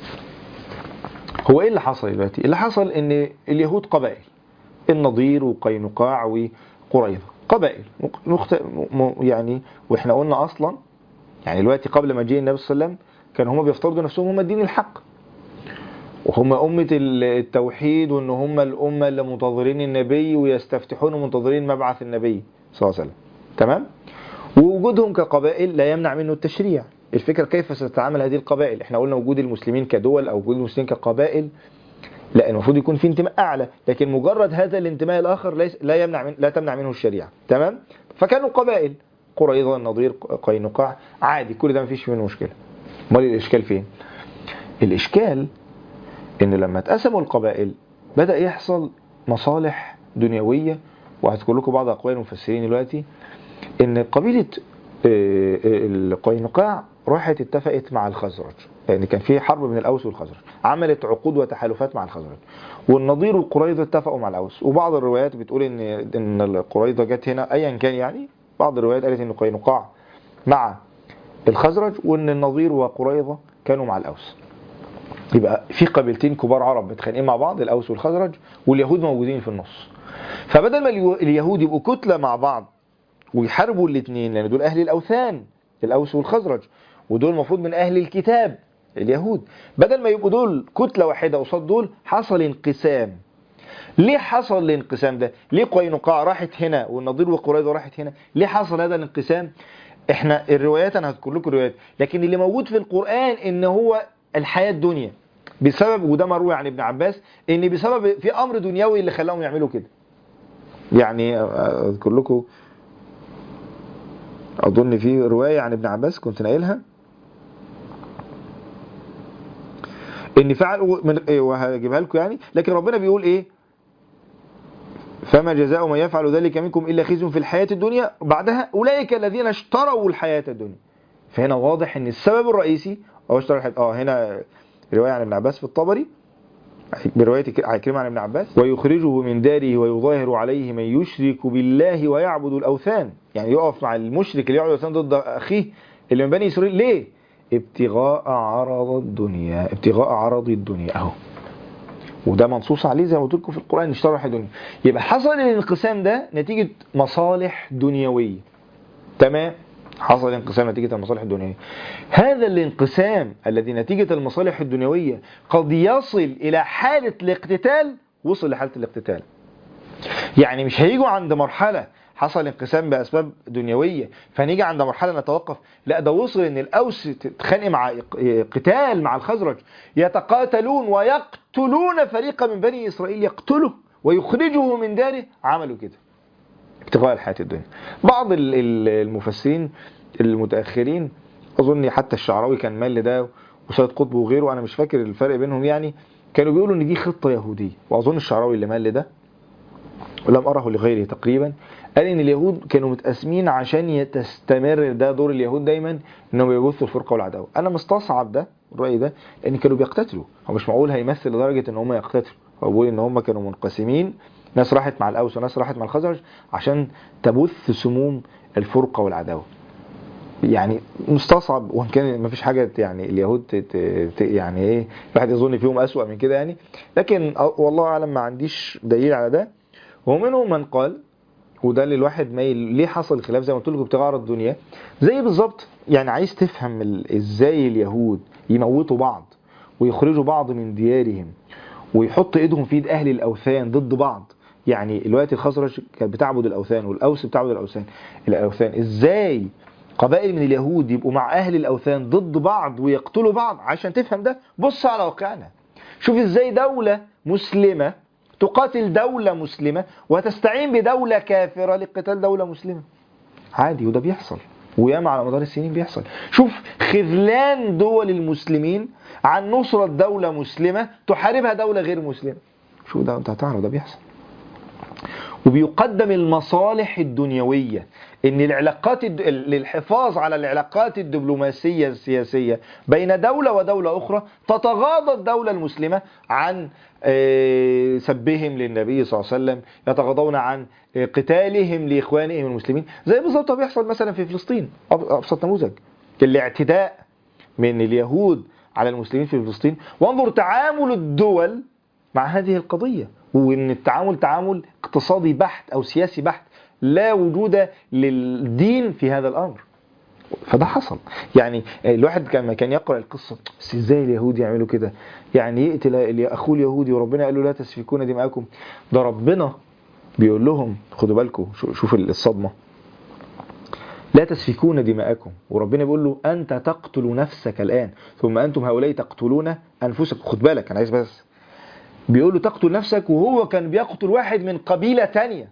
هو إيه اللي حصل دلوقتي اللي حصل إن اليهود قبائل النضير وقينقاع وقريظة قبائل مخت... م... يعني واحنا قلنا أصلا يعني دلوقتي قبل ما جه النبي صلى الله عليه وسلم كان هم بيفترضوا نفسهم هم الدين الحق وهم أمة التوحيد وإن هم الأمة اللي منتظرين النبي ويستفتحون منتظرين مبعث النبي صلى الله عليه وسلم تمام ووجودهم كقبائل لا يمنع منه التشريع الفكرة كيف ستتعامل هذه القبائل احنا قلنا وجود المسلمين كدول أو وجود المسلمين كقبائل لا المفروض يكون في انتماء أعلى لكن مجرد هذا الانتماء الآخر ليس لا يمنع من لا تمنع منه الشريعة تمام فكانوا قبائل قريظة النضير قينقاع عادي كل ده مفيش منه مشكلة امال الإشكال فين الإشكال إن لما اتقسموا القبائل بدأ يحصل مصالح دنيوية وهذكر لكم بعض أقوال المفسرين دلوقتي إن قبيلة القينقاع راحت اتفقت مع الخزرج لأن يعني كان في حرب من الأوس والخزرج عملت عقود وتحالفات مع الخزرج والنضير والقريظة اتفقوا مع الأوس وبعض الروايات بتقول إن إن القريظة جت هنا أيا كان يعني بعض الروايات قالت إن قينقاع مع الخزرج وإن النضير وقريظة كانوا مع الأوس يبقى في قبيلتين كبار عرب متخانقين مع بعض الأوس والخزرج واليهود موجودين في النص فبدل ما اليهود يبقوا كتلة مع بعض ويحاربوا الاثنين لأن دول أهل الأوثان الأوس والخزرج ودول المفروض من أهل الكتاب اليهود بدل ما يبقوا دول كتلة واحدة قصاد دول حصل انقسام ليه حصل الانقسام ده ليه قينقاع راحت هنا والنضير وقريظة راحت هنا ليه حصل هذا الانقسام احنا الروايات انا هذكر لكم الروايات لكن اللي موجود في القرآن ان هو الحياة الدنيا بسبب وده مروي عن ابن عباس ان بسبب في امر دنيوي اللي خلاهم يعملوا كده يعني اذكر لكم اظن في رواية عن ابن عباس كنت ناقلها ان فعل من إيه وهجيبها لكم يعني لكن ربنا بيقول ايه فما جزاء من يفعل ذلك منكم الا خزي في الحياه الدنيا بعدها اولئك الذين اشتروا الحياه الدنيا فهنا واضح ان السبب الرئيسي هو اشترى الحياه اه هنا روايه عن ابن عباس في الطبري برواية كلمة عن ابن عباس ويخرجه من داره ويظاهر عليه من يشرك بالله ويعبد الأوثان يعني يقف مع المشرك اللي يعبد الأوثان ضد أخيه اللي من بني إسرائيل ليه؟ ابتغاء عرض الدنيا ابتغاء عرض الدنيا اهو وده منصوص عليه زي ما قلت لكم في القرآن اشترى الدنيا يبقى حصل الانقسام ده نتيجة مصالح دنيوية تمام حصل انقسام نتيجة المصالح الدنيوية هذا الانقسام الذي نتيجة المصالح الدنيوية قد يصل إلى حالة الاقتتال وصل لحالة الاقتتال يعني مش هيجوا عند مرحلة حصل انقسام بأسباب دنيوية فنيجي عند مرحلة نتوقف لا ده وصل ان الأوس تتخانق مع قتال مع الخزرج يتقاتلون ويقتلون فريقا من بني إسرائيل يقتله ويخرجه من داره عملوا كده ابتغاء الحياة الدنيا بعض ال- ال- المفسرين المتأخرين أظن حتى الشعراوي كان مال لده وسيد قطب وغيره أنا مش فاكر الفرق بينهم يعني كانوا بيقولوا إن دي خطة يهودية وأظن الشعراوي اللي مال لده ولم أره لغيره تقريبا قال إن اليهود كانوا متقسمين عشان تستمر ده دور اليهود دايما إنهم يبثوا الفرقة والعداوة أنا مستصعب ده الرأي ده لأن كانوا بيقتتلوا هو مش معقول هيمثل لدرجة إن هم يقتتلوا هو بيقول إن هم كانوا منقسمين ناس راحت مع الأوس وناس راحت مع الخزرج عشان تبث سموم الفرقة والعداوة يعني مستصعب وان كان ما فيش حاجه يعني اليهود ت- ت- ت- يعني ايه الواحد يظن فيهم اسوأ من كده يعني لكن أ- والله اعلم ما عنديش دليل على ده ومنهم من قال وده اللي الواحد مايل ليه حصل الخلاف زي ما قلت لكم ابتغاء عرض الدنيا زي بالظبط يعني عايز تفهم ال- ازاي اليهود يموتوا بعض ويخرجوا بعض من ديارهم ويحط ايدهم في ايد اهل الاوثان ضد بعض يعني الوقت الخزرج كانت بتعبد الاوثان والاوس بتعبد الاوثان الاوثان ازاي قبائل من اليهود يبقوا مع اهل الاوثان ضد بعض ويقتلوا بعض عشان تفهم ده بص على واقعنا شوف ازاي دولة مسلمة تقاتل دولة مسلمة وتستعين بدولة كافرة لقتال دولة مسلمة عادي وده بيحصل وياما على مدار السنين بيحصل شوف خذلان دول المسلمين عن نصرة دولة مسلمة تحاربها دولة غير مسلمة شو ده انت هتعرف ده بيحصل وبيقدم المصالح الدنيوية ان العلاقات الد... للحفاظ على العلاقات الدبلوماسية السياسية بين دولة ودولة أخرى تتغاضى الدولة المسلمة عن آه، سبهم للنبي صلى الله عليه وسلم يتغاضون عن آه، قتالهم لإخوانهم المسلمين زي بالظبط ما بيحصل مثلا في فلسطين أب- أبسط نموذج الاعتداء من اليهود على المسلمين في فلسطين وانظر تعامل الدول مع هذه القضية وان التعامل تعامل اقتصادي بحت او سياسي بحت لا وجود للدين في هذا الامر فده حصل يعني الواحد كان كان يقرا القصه بس ازاي اليهود يعملوا كده يعني يقتل ال- اخوه اليهودي وربنا قال له لا تسفكون دماءكم ده ربنا بيقول لهم خدوا بالكم شو- شوف الصدمه لا تسفكون دماءكم وربنا بيقول له انت تقتل نفسك الان ثم انتم هؤلاء تقتلون انفسكم خد بالك انا عايز بس بيقول له تقتل نفسك وهو كان بيقتل واحد من قبيلة تانية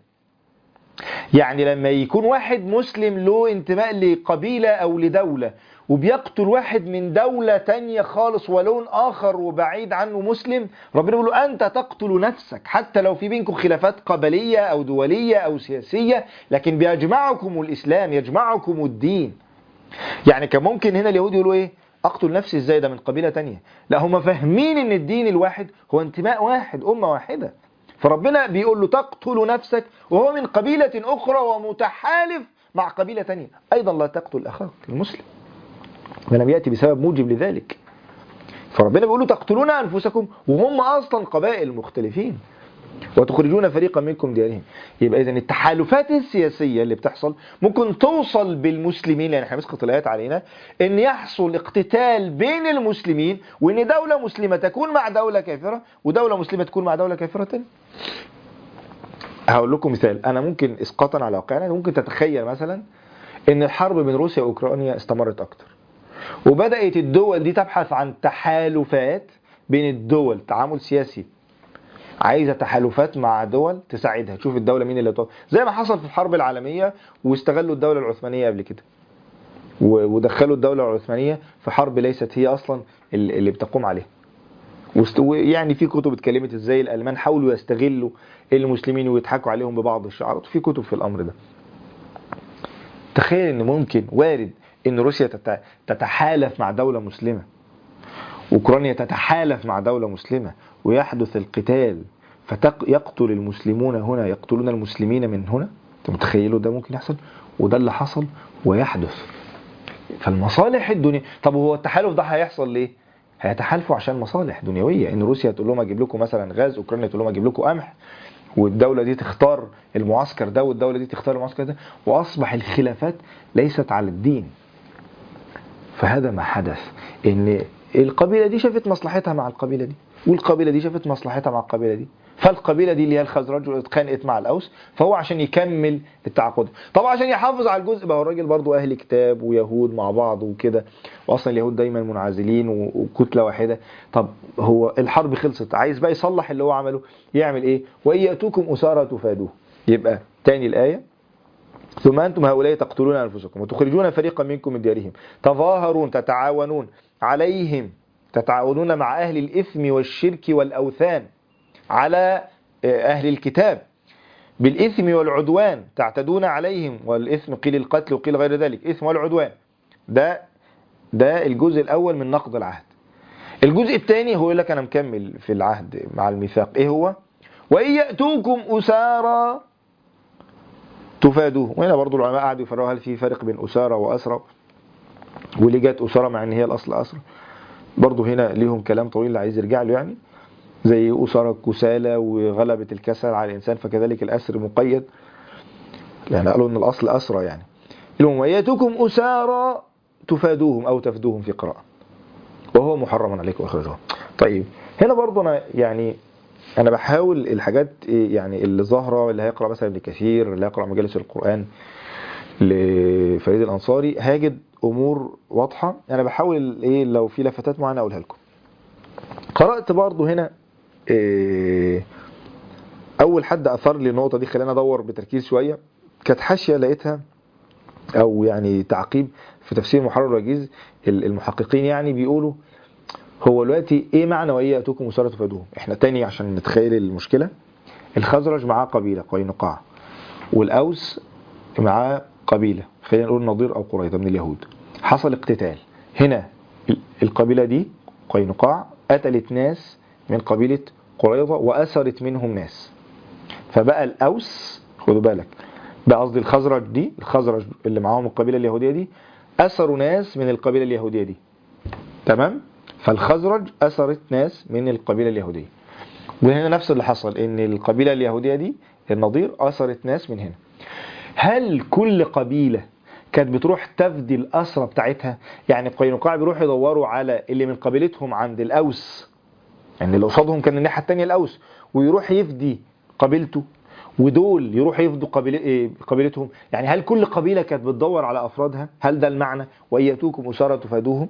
يعني لما يكون واحد مسلم له انتماء لقبيلة أو لدولة وبيقتل واحد من دولة تانية خالص ولون آخر وبعيد عنه مسلم ربنا بيقول له أنت تقتل نفسك حتى لو في بينكم خلافات قبلية أو دولية أو سياسية لكن بيجمعكم الإسلام يجمعكم الدين يعني كان ممكن هنا اليهود يقولوا ايه اقتل نفسي ازاي ده من قبيله تانية لا هم فاهمين ان الدين الواحد هو انتماء واحد امه واحده فربنا بيقول له تقتل نفسك وهو من قبيله اخرى ومتحالف مع قبيله تانية ايضا لا تقتل اخاك المسلم ولم ياتي بسبب موجب لذلك فربنا بيقول له تقتلون انفسكم وهم اصلا قبائل مختلفين وتخرجون فريقا منكم ديارهم يبقى اذا التحالفات السياسيه اللي بتحصل ممكن توصل بالمسلمين لان احنا مسقط الايات علينا ان يحصل اقتتال بين المسلمين وان دوله مسلمه تكون مع دوله كافره ودوله مسلمه تكون مع دوله كافره تانية. هقول لكم مثال انا ممكن اسقاطا على واقعنا ممكن تتخيل مثلا ان الحرب بين روسيا واوكرانيا استمرت اكتر وبدات الدول دي تبحث عن تحالفات بين الدول تعامل سياسي عايزه تحالفات مع دول تساعدها تشوف الدوله مين اللي تقف زي ما حصل في الحرب العالميه واستغلوا الدوله العثمانيه قبل كده و- ودخلوا الدوله العثمانيه في حرب ليست هي اصلا ال- اللي بتقوم عليها وست- ويعني في كتب اتكلمت ازاي الالمان حاولوا يستغلوا المسلمين ويضحكوا عليهم ببعض الشعارات في كتب في الامر ده تخيل ان ممكن وارد ان روسيا تت- تتحالف مع دوله مسلمه اوكرانيا تتحالف مع دوله مسلمه ويحدث القتال فيقتل المسلمون هنا يقتلون المسلمين من هنا انت متخيلوا ده ممكن يحصل وده اللي حصل ويحدث فالمصالح الدنيا طب هو التحالف ده هيحصل ليه هيتحالفوا عشان مصالح دنيويه ان روسيا تقول لهم اجيب لكم مثلا غاز اوكرانيا تقول لهم اجيب لكم قمح والدولة دي تختار المعسكر ده والدولة دي تختار المعسكر ده وأصبح الخلافات ليست على الدين فهذا ما حدث ان القبيله دي شافت مصلحتها مع القبيله دي والقبيله دي شافت مصلحتها مع القبيله دي فالقبيله دي اللي هي الخزرج اتخانقت مع الاوس فهو عشان يكمل التعاقد طبعا عشان يحافظ على الجزء بقى هو الراجل برضه اهل كتاب ويهود مع بعض وكده واصلا اليهود دايما منعزلين و- وكتله واحده طب هو الحرب خلصت عايز بقى يصلح اللي هو عمله يعمل ايه وان ياتوكم اسارى تفادوه يبقى تاني الايه ثم أنتم هؤلاء تقتلون أنفسكم وتخرجون فريقا منكم من ديارهم تظاهرون تتعاونون عليهم تتعاونون مع أهل الإثم والشرك والأوثان على آه، أهل الكتاب بالإثم والعدوان تعتدون عليهم والإثم قيل القتل وقيل غير ذلك إثم والعدوان ده ده الجزء الأول من نقض العهد الجزء الثاني هو يقول لك أنا مكمل في العهد مع الميثاق إيه هو وإن يأتوكم أسارى تفادوه وهنا برضو العلماء قعدوا يفرقوا هل في فرق بين أسارة وأسرى وليه جت أسارة مع إن هي الأصل أسرى برضو هنا ليهم كلام طويل اللي عايز يرجع له يعني زي أسرة كسالى وغلبة الكسل على الإنسان فكذلك الأسر مقيد يعني قالوا إن الأصل أسرى يعني المهم وياتكم أسارى تفادوهم أو تفدوهم في قراءة وهو محرم عليكم إخراجهم طيب هنا برضو أنا يعني انا بحاول الحاجات إيه يعني اللي ظاهره اللي هيقرا مثلا ابن كثير اللي هيقرا مجالس القران لفريد الانصاري هاجد امور واضحه انا بحاول ايه لو في لفتات معينه اقولها لكم قرات برضو هنا إيه اول حد اثار لي النقطه دي خلاني ادور بتركيز شويه كانت حاشيه لقيتها او يعني تعقيب في تفسير محرر الوجيز المحققين يعني بيقولوا هو دلوقتي ايه معنى وإن يأتوكم أسارة تفادوهم احنا تاني عشان نتخيل المشكلة الخزرج معاه قبيلة قينقاع والأوس معاه قبيلة خلينا نقول نضير أو قريظة من اليهود حصل اقتتال هنا ال- القبيلة دي قينقاع قتلت ناس من قبيلة قريظة وأسرت منهم ناس فبقى الأوس خدوا بالك بقى قصدي الخزرج دي الخزرج اللي معاهم القبيلة اليهودية دي أسروا ناس من القبيلة اليهودية دي تمام فالخزرج أسرت ناس من القبيلة اليهودية وهنا نفس اللي حصل ان القبيلة اليهودية دي النضير أسرت ناس من هنا هل كل قبيلة كانت بتروح تفدي الأسرة بتاعتها يعني قينقاع بيروحوا يدوروا على اللي من قبيلتهم عند الأوس يعني اللي قصادهم كان الناحية التانية الأوس ويروح يفدي قبيلته ودول يروحوا يفدوا قبيل... إيه قبيلتهم يعني هل كل قبيلة كانت بتدور على أفرادها هل ده المعنى وإن يأتوكم أسارة تفادوهم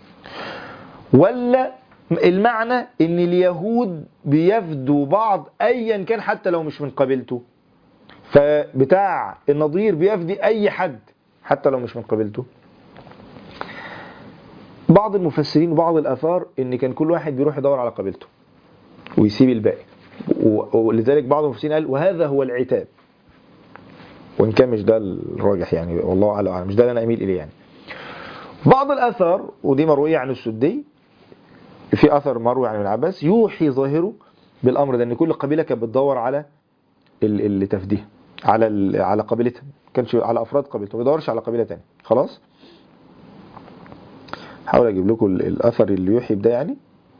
ولا المعنى ان اليهود بيفدوا بعض ايا كان حتى لو مش من قبيلته فبتاع النضير بيفدي اي حد حتى لو مش من قبيلته بعض المفسرين وبعض الاثار ان كان كل واحد بيروح يدور على قبيلته ويسيب الباقي و- ولذلك بعض المفسرين قال وهذا هو العتاب وان كان مش ده الراجح يعني والله اعلم أعلم، مش ده اللي انا اميل اليه يعني بعض الاثار ودي مرويه عن السدي في اثر مروي عن ابن عباس يوحي ظاهره بالامر ده ان كل قبيله كانت بتدور على ال- اللي تفديها على ال- على قبيلتها ما كانش على افراد قبيلته ما بيدورش على قبيله ثانيه خلاص حاول اجيب لكم ال- الاثر اللي يوحي بده يعني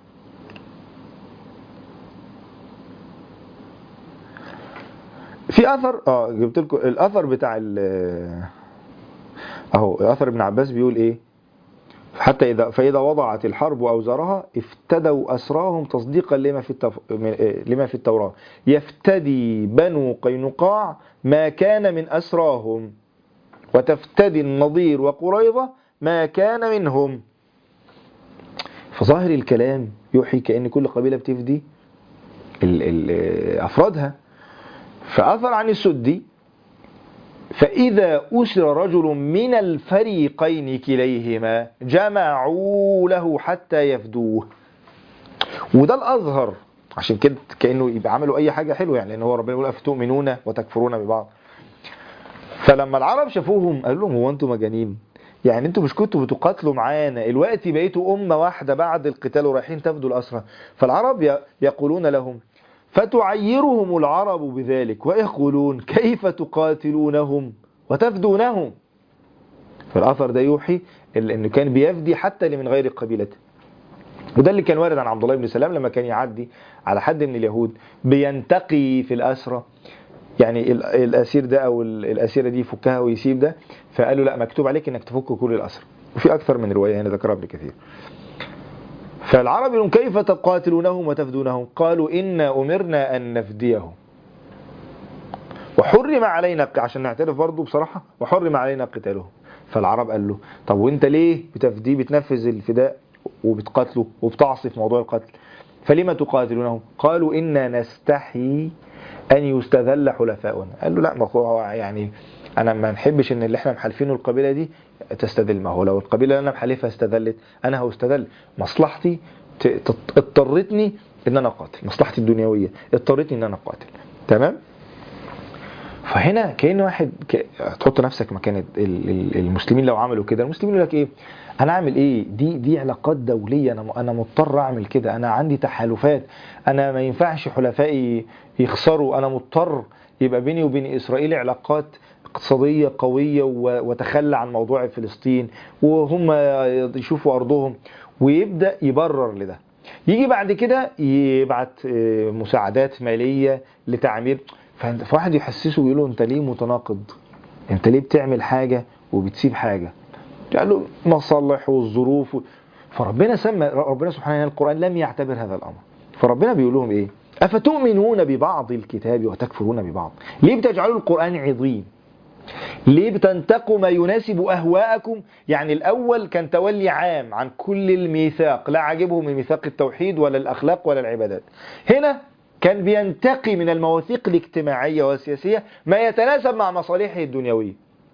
في اثر اه جبت لكم الاثر بتاع ال- اهو اثر ابن عباس بيقول ايه حتى إذا فإذا وضعت الحرب أوزارها افتدوا أسراهم تصديقا لما في التف... من- إيه، لما في التوراة يفتدي بنو قينقاع ما كان من أسراهم وتفتدي النضير وقريظة ما كان منهم فظاهر الكلام يوحي كأن كل قبيلة بتفدي ال... ال... أفرادها فأثر عن السدي فإذا أسر رجل من الفريقين كليهما جمعوا له حتى يفدوه وده الأظهر عشان كده كأنه يبقى عملوا أي حاجة حلوة يعني لأن هو ربنا يقول أفتؤمنون وتكفرون ببعض فلما العرب شافوهم قالوا لهم هو أنتم مجانين يعني انتوا مش كنتوا بتقاتلوا معانا الوقت بقيتوا أمة واحدة بعد القتال ورايحين تفدوا الأسرى فالعرب ي- يقولون لهم فتعيرهم العرب بذلك ويقولون كيف تقاتلونهم وتفدونهم فالأثر ده يوحي ال- انه كان بيفدي حتى اللي من غير قبيلته وده اللي كان وارد عن عبد الله بن سلام لما كان يعدي على حد من اليهود بينتقي في الأسرة يعني ال- الأسير ده أو ال- الأسيرة دي يفكها ويسيب ده فقالوا لا مكتوب عليك إنك تفك كل الأسرة وفي أكثر من رواية هنا ذكرها ابن كثير فالعرب يقولون كيف تقاتلونهم وتفدونهم قالوا إنا أمرنا أن نفديهم وحرم علينا عشان نعترف برضه بصراحة وحرم علينا قتالهم فالعرب قال له طب وانت ليه بتفديه بتنفذ الفداء وبتقاتله وبتعصي في موضوع القتل فلما تقاتلونهم قالوا إنا نستحي أن يستذل حلفاؤنا قال له لا ما هو يعني أنا ما نحبش إن اللي احنا محالفينه القبيلة دي تستذل ما هو لو القبيلة اللي أنا محالفها استذلت أنا هستذل مصلحتي ت- تط- اضطرتني إن أنا أقاتل مصلحتي الدنيوية اضطرتني إن أنا أقاتل تمام فهنا كأن واحد ك... تحط نفسك مكان ال- ال- المسلمين لو عملوا كده المسلمين يقول لك ايه انا اعمل ايه دي دي علاقات دوليه انا انا مضطر اعمل كده انا عندي تحالفات انا ما ينفعش حلفائي يخسروا انا مضطر يبقى بيني وبين اسرائيل علاقات اقتصاديه قويه و- وتخلى عن موضوع فلسطين وهم يشوفوا ارضهم ويبدا يبرر لده يجي بعد كده يبعت آه، مساعدات ماليه لتعمير فأنت- فواحد يحسسه ويقول له انت ليه متناقض انت ليه بتعمل حاجه وبتسيب حاجه قال له مصالح والظروف و... فربنا سمى ربنا سبحانه وتعالى القرآن لم يعتبر هذا الأمر فربنا بيقول لهم إيه أفتؤمنون ببعض الكتاب وتكفرون ببعض ليه بتجعلوا القرآن عظيم ليه بتنتقوا ما يناسب أهواءكم يعني الأول كان تولي عام عن كل الميثاق لا عاجبهم من ميثاق التوحيد ولا الأخلاق ولا العبادات هنا كان بينتقي من المواثيق الاجتماعية والسياسية ما يتناسب مع مصالحه الدنيوية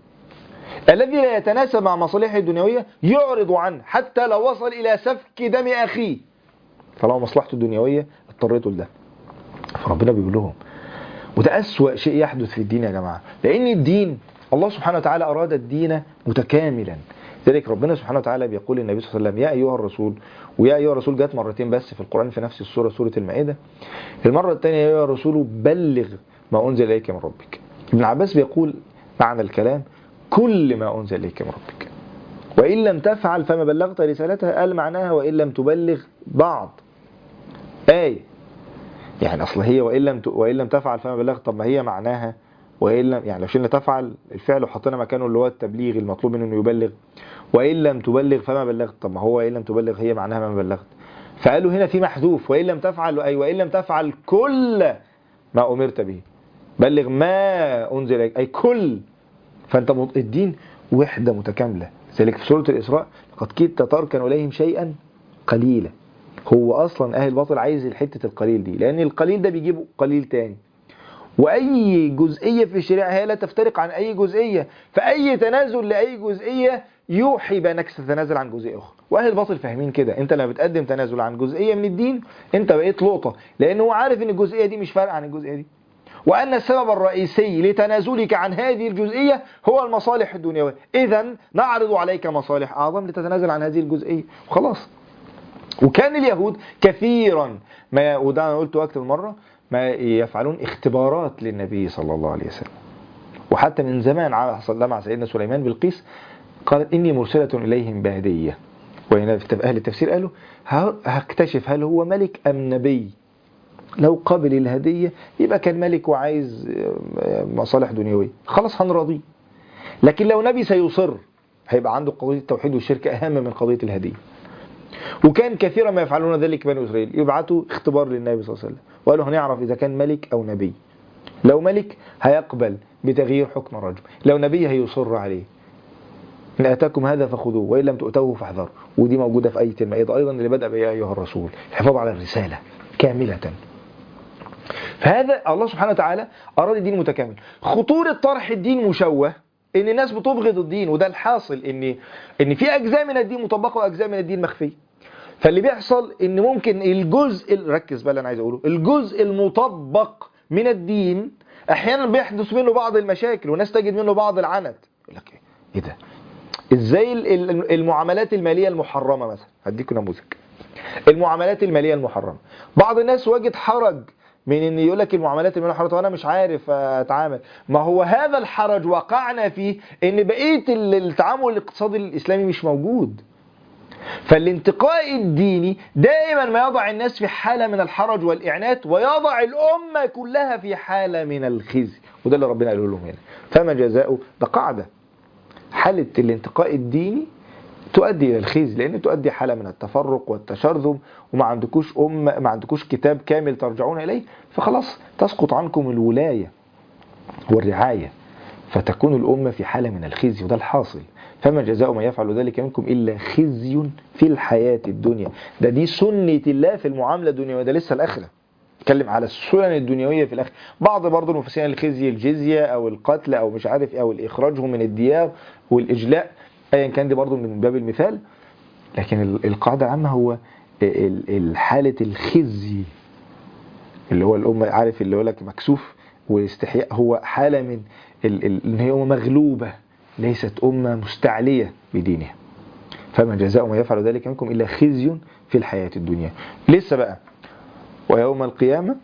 الذي لا يتناسب مع مصالحه الدنيوية يعرض عنه حتى لو وصل إلى سفك دم أخيه طالما مصلحته الدنيوية اضطريته لده فربنا بيقول لهم وده أسوأ شيء يحدث في الدين يا جماعة لأن الدين الله سبحانه وتعالى أراد الدين متكاملا لذلك ربنا سبحانه وتعالى بيقول للنبي صلى الله عليه وسلم يا أيها الرسول ويا أيها الرسول جت مرتين بس في القرآن في نفس السورة سورة المائدة المرة الثانية يا أيها الرسول بلغ ما أنزل إليك من ربك ابن عباس بيقول معنى الكلام كل ما أنزل إليك من ربك وإن لم تفعل فما بلغت رسالتها قال معناها وإن لم تبلغ بعض آية يعني أصل هي وإن لم ت... وإن لم تفعل فما بلغت طب ما هي معناها وإن لم يعني لو شلنا تفعل الفعل وحطينا مكانه اللي هو التبليغ المطلوب منه إنه يبلغ وإن لم تبلغ فما بلغت طب ما هو وإن لم تبلغ هي معناها ما بلغت فقالوا هنا في محذوف وإن لم تفعل أي وإن لم تفعل كل ما أمرت به بلغ ما أنزل إليك أي كل فأنت مط- الدين وحدة متكاملة ذلك في سورة الإسراء لقد كدت تركن إليهم شيئا قليلا هو أصلا أهل الباطل عايز الحتة القليل دي لأن القليل ده بيجيب قليل تاني وأي جزئية في الشريعة هي لا تفترق عن أي جزئية فأي تنازل لأي جزئية يوحي بأنك ستتنازل عن جزئية أخرى وأهل الباطل فاهمين كده أنت لما بتقدم تنازل عن جزئية من الدين أنت بقيت لقطة لأن هو عارف أن الجزئية دي مش فارقة عن الجزئية دي وأن السبب الرئيسي لتنازلك عن هذه الجزئية هو المصالح الدنيوية إذا نعرض عليك مصالح أعظم لتتنازل عن هذه الجزئية وخلاص وكان اليهود كثيرا ما وده انا قلته اكثر من مره ما يفعلون اختبارات للنبي صلى الله عليه وسلم وحتى من زمان حصل ده مع سيدنا سليمان بالقيس قالت اني مرسله اليهم بهديه وهنا في اهل التفسير قالوا ه- هكتشف هل هو ملك ام نبي لو قبل الهديه يبقى كان ملك وعايز آه، مصالح دنيويه خلاص هنراضيه لكن لو نبي سيصر هيبقى عنده قضيه التوحيد والشرك اهم من قضيه الهديه وكان كثيرا ما يفعلون ذلك بني اسرائيل يبعثوا اختبار للنبي صلى الله عليه وسلم وقالوا هنعرف اذا كان ملك او نبي لو ملك هيقبل بتغيير حكم الرجل لو نبي هيصر عليه إن أتاكم هذا فخذوه وإن لم تؤتوه فاحذروا ودي موجودة في آية المائدة أيضا اللي بدأ بها أيها الرسول الحفاظ على الرسالة كاملة فهذا الله سبحانه وتعالى أراد الدين متكامل خطورة طرح الدين مشوه ان الناس بتبغض الدين وده الحاصل ان ان في اجزاء من الدين مطبقه واجزاء من الدين مخفيه فاللي بيحصل ان ممكن الجزء ركز بقى اللي انا عايز اقوله الجزء المطبق من الدين احيانا بيحدث منه بعض المشاكل وناس تجد منه بعض العنت يقول لك ايه ده ازاي ال- ال- المعاملات الماليه المحرمه مثلا هديكم نموذج المعاملات الماليه المحرمه بعض الناس وجد حرج من ان يقول لك المعاملات الماليه المحرمه وانا مش عارف اتعامل ما هو هذا الحرج وقعنا فيه ان بقيه ال- التعامل الاقتصادي الاسلامي مش موجود فالانتقاء الديني دائما ما يضع الناس في حالة من الحرج والإعنات ويضع الأمة كلها في حالة من الخزي وده اللي ربنا قاله لهم هنا فما جزاؤه ده قاعدة حالة الانتقاء الديني تؤدي الى الخزي لان تؤدي حاله من التفرق والتشرذم وما عندكوش امه ما عندكوش كتاب كامل ترجعون اليه فخلاص تسقط عنكم الولايه والرعايه فتكون الامه في حاله من الخزي وده الحاصل فما جزاء من يفعل ذلك منكم الا خزي في الحياه الدنيا ده دي سنه الله في المعامله الدنيويه ده لسه الاخره اتكلم على السنن الدنيويه في الاخر بعض برضه المفسرين الخزي الجزيه او القتل او مش عارف ايه او الاخراجهم من الديار والاجلاء ايا كان دي برضه من باب المثال لكن ال- القاعده العامه هو ال- ال- حاله الخزي اللي هو الامه عارف اللي هو لك مكسوف والاستحياء هو حاله من ال- ال- ان هي امه مغلوبه ليست امه مستعليه بدينها فما جزاء ما يفعل ذلك منكم الا خزي في الحياه الدنيا لسه بقى ويوم القيامه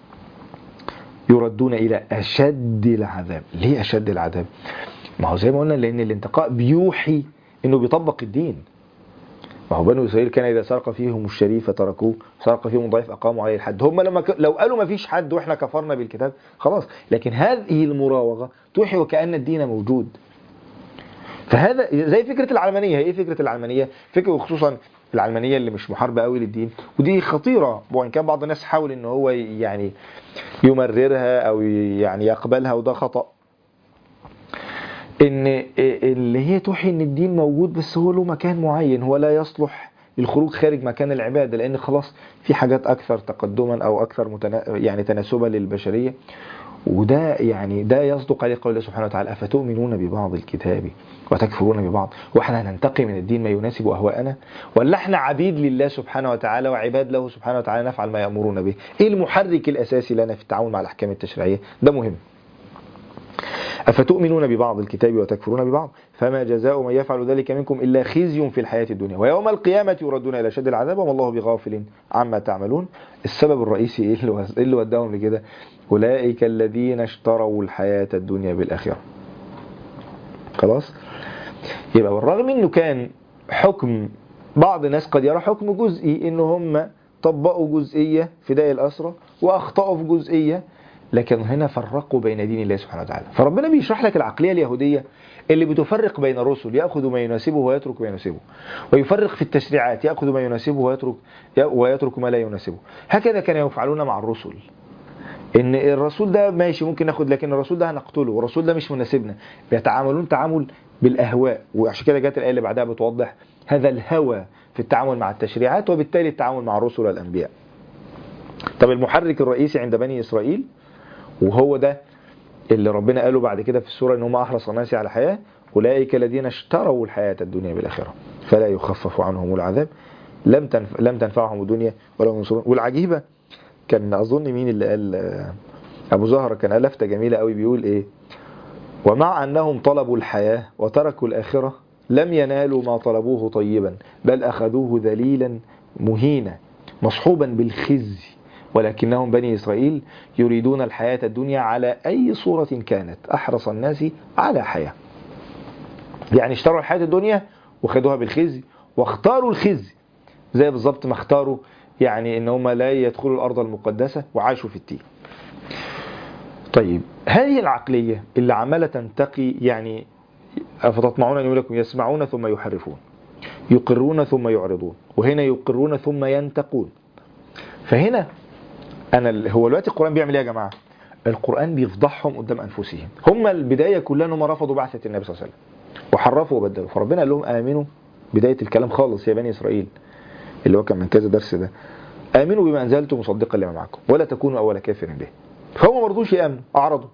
يردون الى اشد العذاب ليه اشد العذاب ما هو زي ما قلنا لان الانتقاء بيوحي انه بيطبق الدين ما هو بنو اسرائيل كان اذا سرق فيهم الشريف تركوه سرق فيهم الضعيف اقاموا عليه الحد هم لما ك... لو قالوا ما فيش حد واحنا كفرنا بالكتاب خلاص لكن هذه المراوغه توحي وكان الدين موجود فهذا زي فكره العلمانيه هي ايه فكره العلمانيه فكره وخصوصا العلمانيه اللي مش محاربه قوي للدين ودي خطيره وان كان بعض الناس حاول ان هو يعني يمررها او يعني يقبلها وده خطا ان اللي هي توحي ان الدين موجود بس هو له مكان معين هو لا يصلح للخروج خارج مكان العباده لان خلاص في حاجات اكثر تقدما او اكثر متنا... يعني تناسبا للبشريه وده يعني ده يصدق عليه قول الله سبحانه وتعالى افتؤمنون ببعض الكتاب وتكفرون ببعض واحنا هننتقي من الدين ما يناسب اهواءنا ولا احنا عبيد لله سبحانه وتعالى وعباد له سبحانه وتعالى نفعل ما يامرون به ايه المحرك الاساسي لنا في التعامل مع الاحكام التشريعيه ده مهم أفتؤمنون ببعض الكتاب وتكفرون ببعض فما جزاء من يفعل ذلك منكم إلا خزي في الحياة الدنيا ويوم القيامة يردون إلى شد العذاب وما الله بغافل عما تعملون السبب الرئيسي إيه اللي وز- إيه اللي وداهم لكده أولئك الذين اشتروا الحياة الدنيا بالآخرة خلاص يبقى بالرغم انه كان حكم بعض الناس قد يرى حكم جزئي ان هم طبقوا جزئيه في داء الاسرى واخطاوا في جزئيه لكن هنا فرقوا بين دين الله سبحانه وتعالى فربنا بيشرح لك العقليه اليهوديه اللي بتفرق بين الرسل ياخذ ما يناسبه ويترك ما يناسبه ويفرق في التشريعات ياخذ ما يناسبه ويترك ويترك ما لا يناسبه هكذا كانوا يفعلون مع الرسل ان الرسول ده ماشي ممكن ناخد لكن الرسول ده هنقتله والرسول ده مش مناسبنا بيتعاملون تعامل بالاهواء وعشان كده جت الايه اللي بعدها بتوضح هذا الهوى في التعامل مع التشريعات وبالتالي التعامل مع الرسل والانبياء طب المحرك الرئيسي عند بني اسرائيل وهو ده اللي ربنا قاله بعد كده في السوره ان هم احرص الناس على الحياه اولئك الذين اشتروا الحياه الدنيا بالاخره فلا يخفف عنهم العذاب لم تنف... لم تنفعهم الدنيا ولا هم ينصرون والعجيبه كان اظن مين اللي قال آه، ابو زهره كان قال لفته جميله قوي بيقول ايه ومع انهم طلبوا الحياه وتركوا الاخره لم ينالوا ما طلبوه طيبا بل اخذوه ذليلا مهينا مصحوبا بالخزي ولكنهم بني اسرائيل يريدون الحياه الدنيا على اي صوره كانت احرص الناس على حياه يعني اشتروا الحياه الدنيا وخدوها بالخزي واختاروا الخزي زي بالظبط ما اختاروا يعني ان هم لا يدخلوا الارض المقدسه وعاشوا في التين طيب هذه العقليه اللي عماله تنتقي يعني افتطمعون ان يقول لكم يسمعون ثم يحرفون يقرون ثم يعرضون وهنا يقرون ثم ينتقون فهنا انا ال- هو دلوقتي القران بيعمل ايه يا جماعه القران بيفضحهم قدام انفسهم هم البدايه كلها ان هم رفضوا بعثه النبي صلى الله عليه وسلم وحرفوا وبدلوا فربنا قال لهم امنوا بدايه الكلام خالص يا بني اسرائيل اللي هو كان من كذا درس ده امنوا بما انزلت مصدقا لما معكم ولا تكونوا اول كافر به فهم ما رضوش يامنوا اعرضوا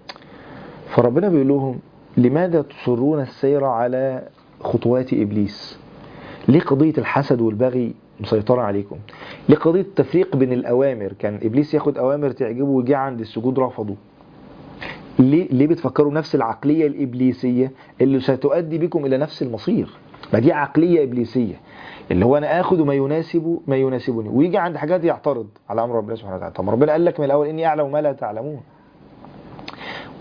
فربنا بيقول لهم لماذا تصرون السير على خطوات ابليس ليه قضيه الحسد والبغي مسيطره عليكم ليه قضيه التفريق بين الاوامر كان ابليس ياخد اوامر تعجبه ويجي عند السجود رفضه ليه ليه بتفكروا نفس العقليه الابليسيه اللي ستؤدي بكم الى نفس المصير ما دي عقليه ابليسيه اللي هو انا اخذ ما يناسب ما يناسبني ويجي عند حاجات يعترض على امر ربنا سبحانه وتعالى طب ربنا قال لك من الاول اني اعلم ما لا تعلمون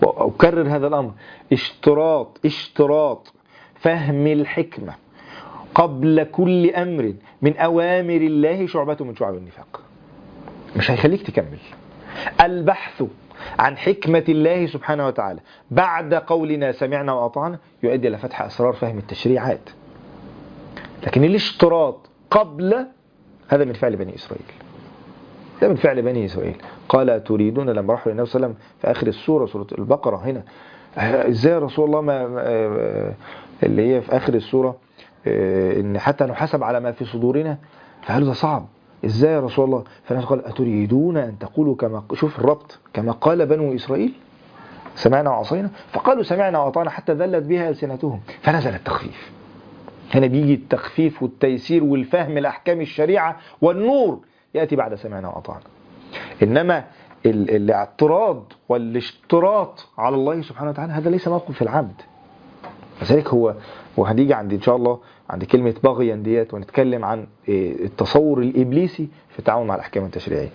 واكرر هذا الامر اشتراط اشتراط فهم الحكمه قبل كل أمر من أوامر الله شعبة من شعب النفاق مش هيخليك تكمل البحث عن حكمة الله سبحانه وتعالى بعد قولنا سمعنا وأطعنا يؤدي إلى فتح أسرار فهم التشريعات لكن الاشتراط قبل هذا من فعل بني إسرائيل ده من فعل بني إسرائيل قال تريدون لما راحوا للنبي صلى الله عليه وسلم في آخر السورة سورة البقرة هنا ازاي يا رسول الله ما اللي هي في آخر السورة ان حتى نحاسب على ما في صدورنا فقالوا ده صعب ازاي يا رسول الله فالنبي قال اتريدون ان تقولوا كما شوف الربط كما قال بنو اسرائيل سمعنا وعصينا فقالوا سمعنا واطعنا حتى ذلت بها السنتهم فنزل التخفيف هنا بيجي التخفيف والتيسير والفهم الاحكام الشريعه والنور ياتي بعد سمعنا واطعنا انما الاعتراض والاشتراط على الله سبحانه وتعالى هذا ليس موقف العبد لذلك هو وهنيجي عند ان شاء الله عند كلمه بغيا ديت ونتكلم عن التصور الابليسي في التعامل مع الاحكام التشريعيه.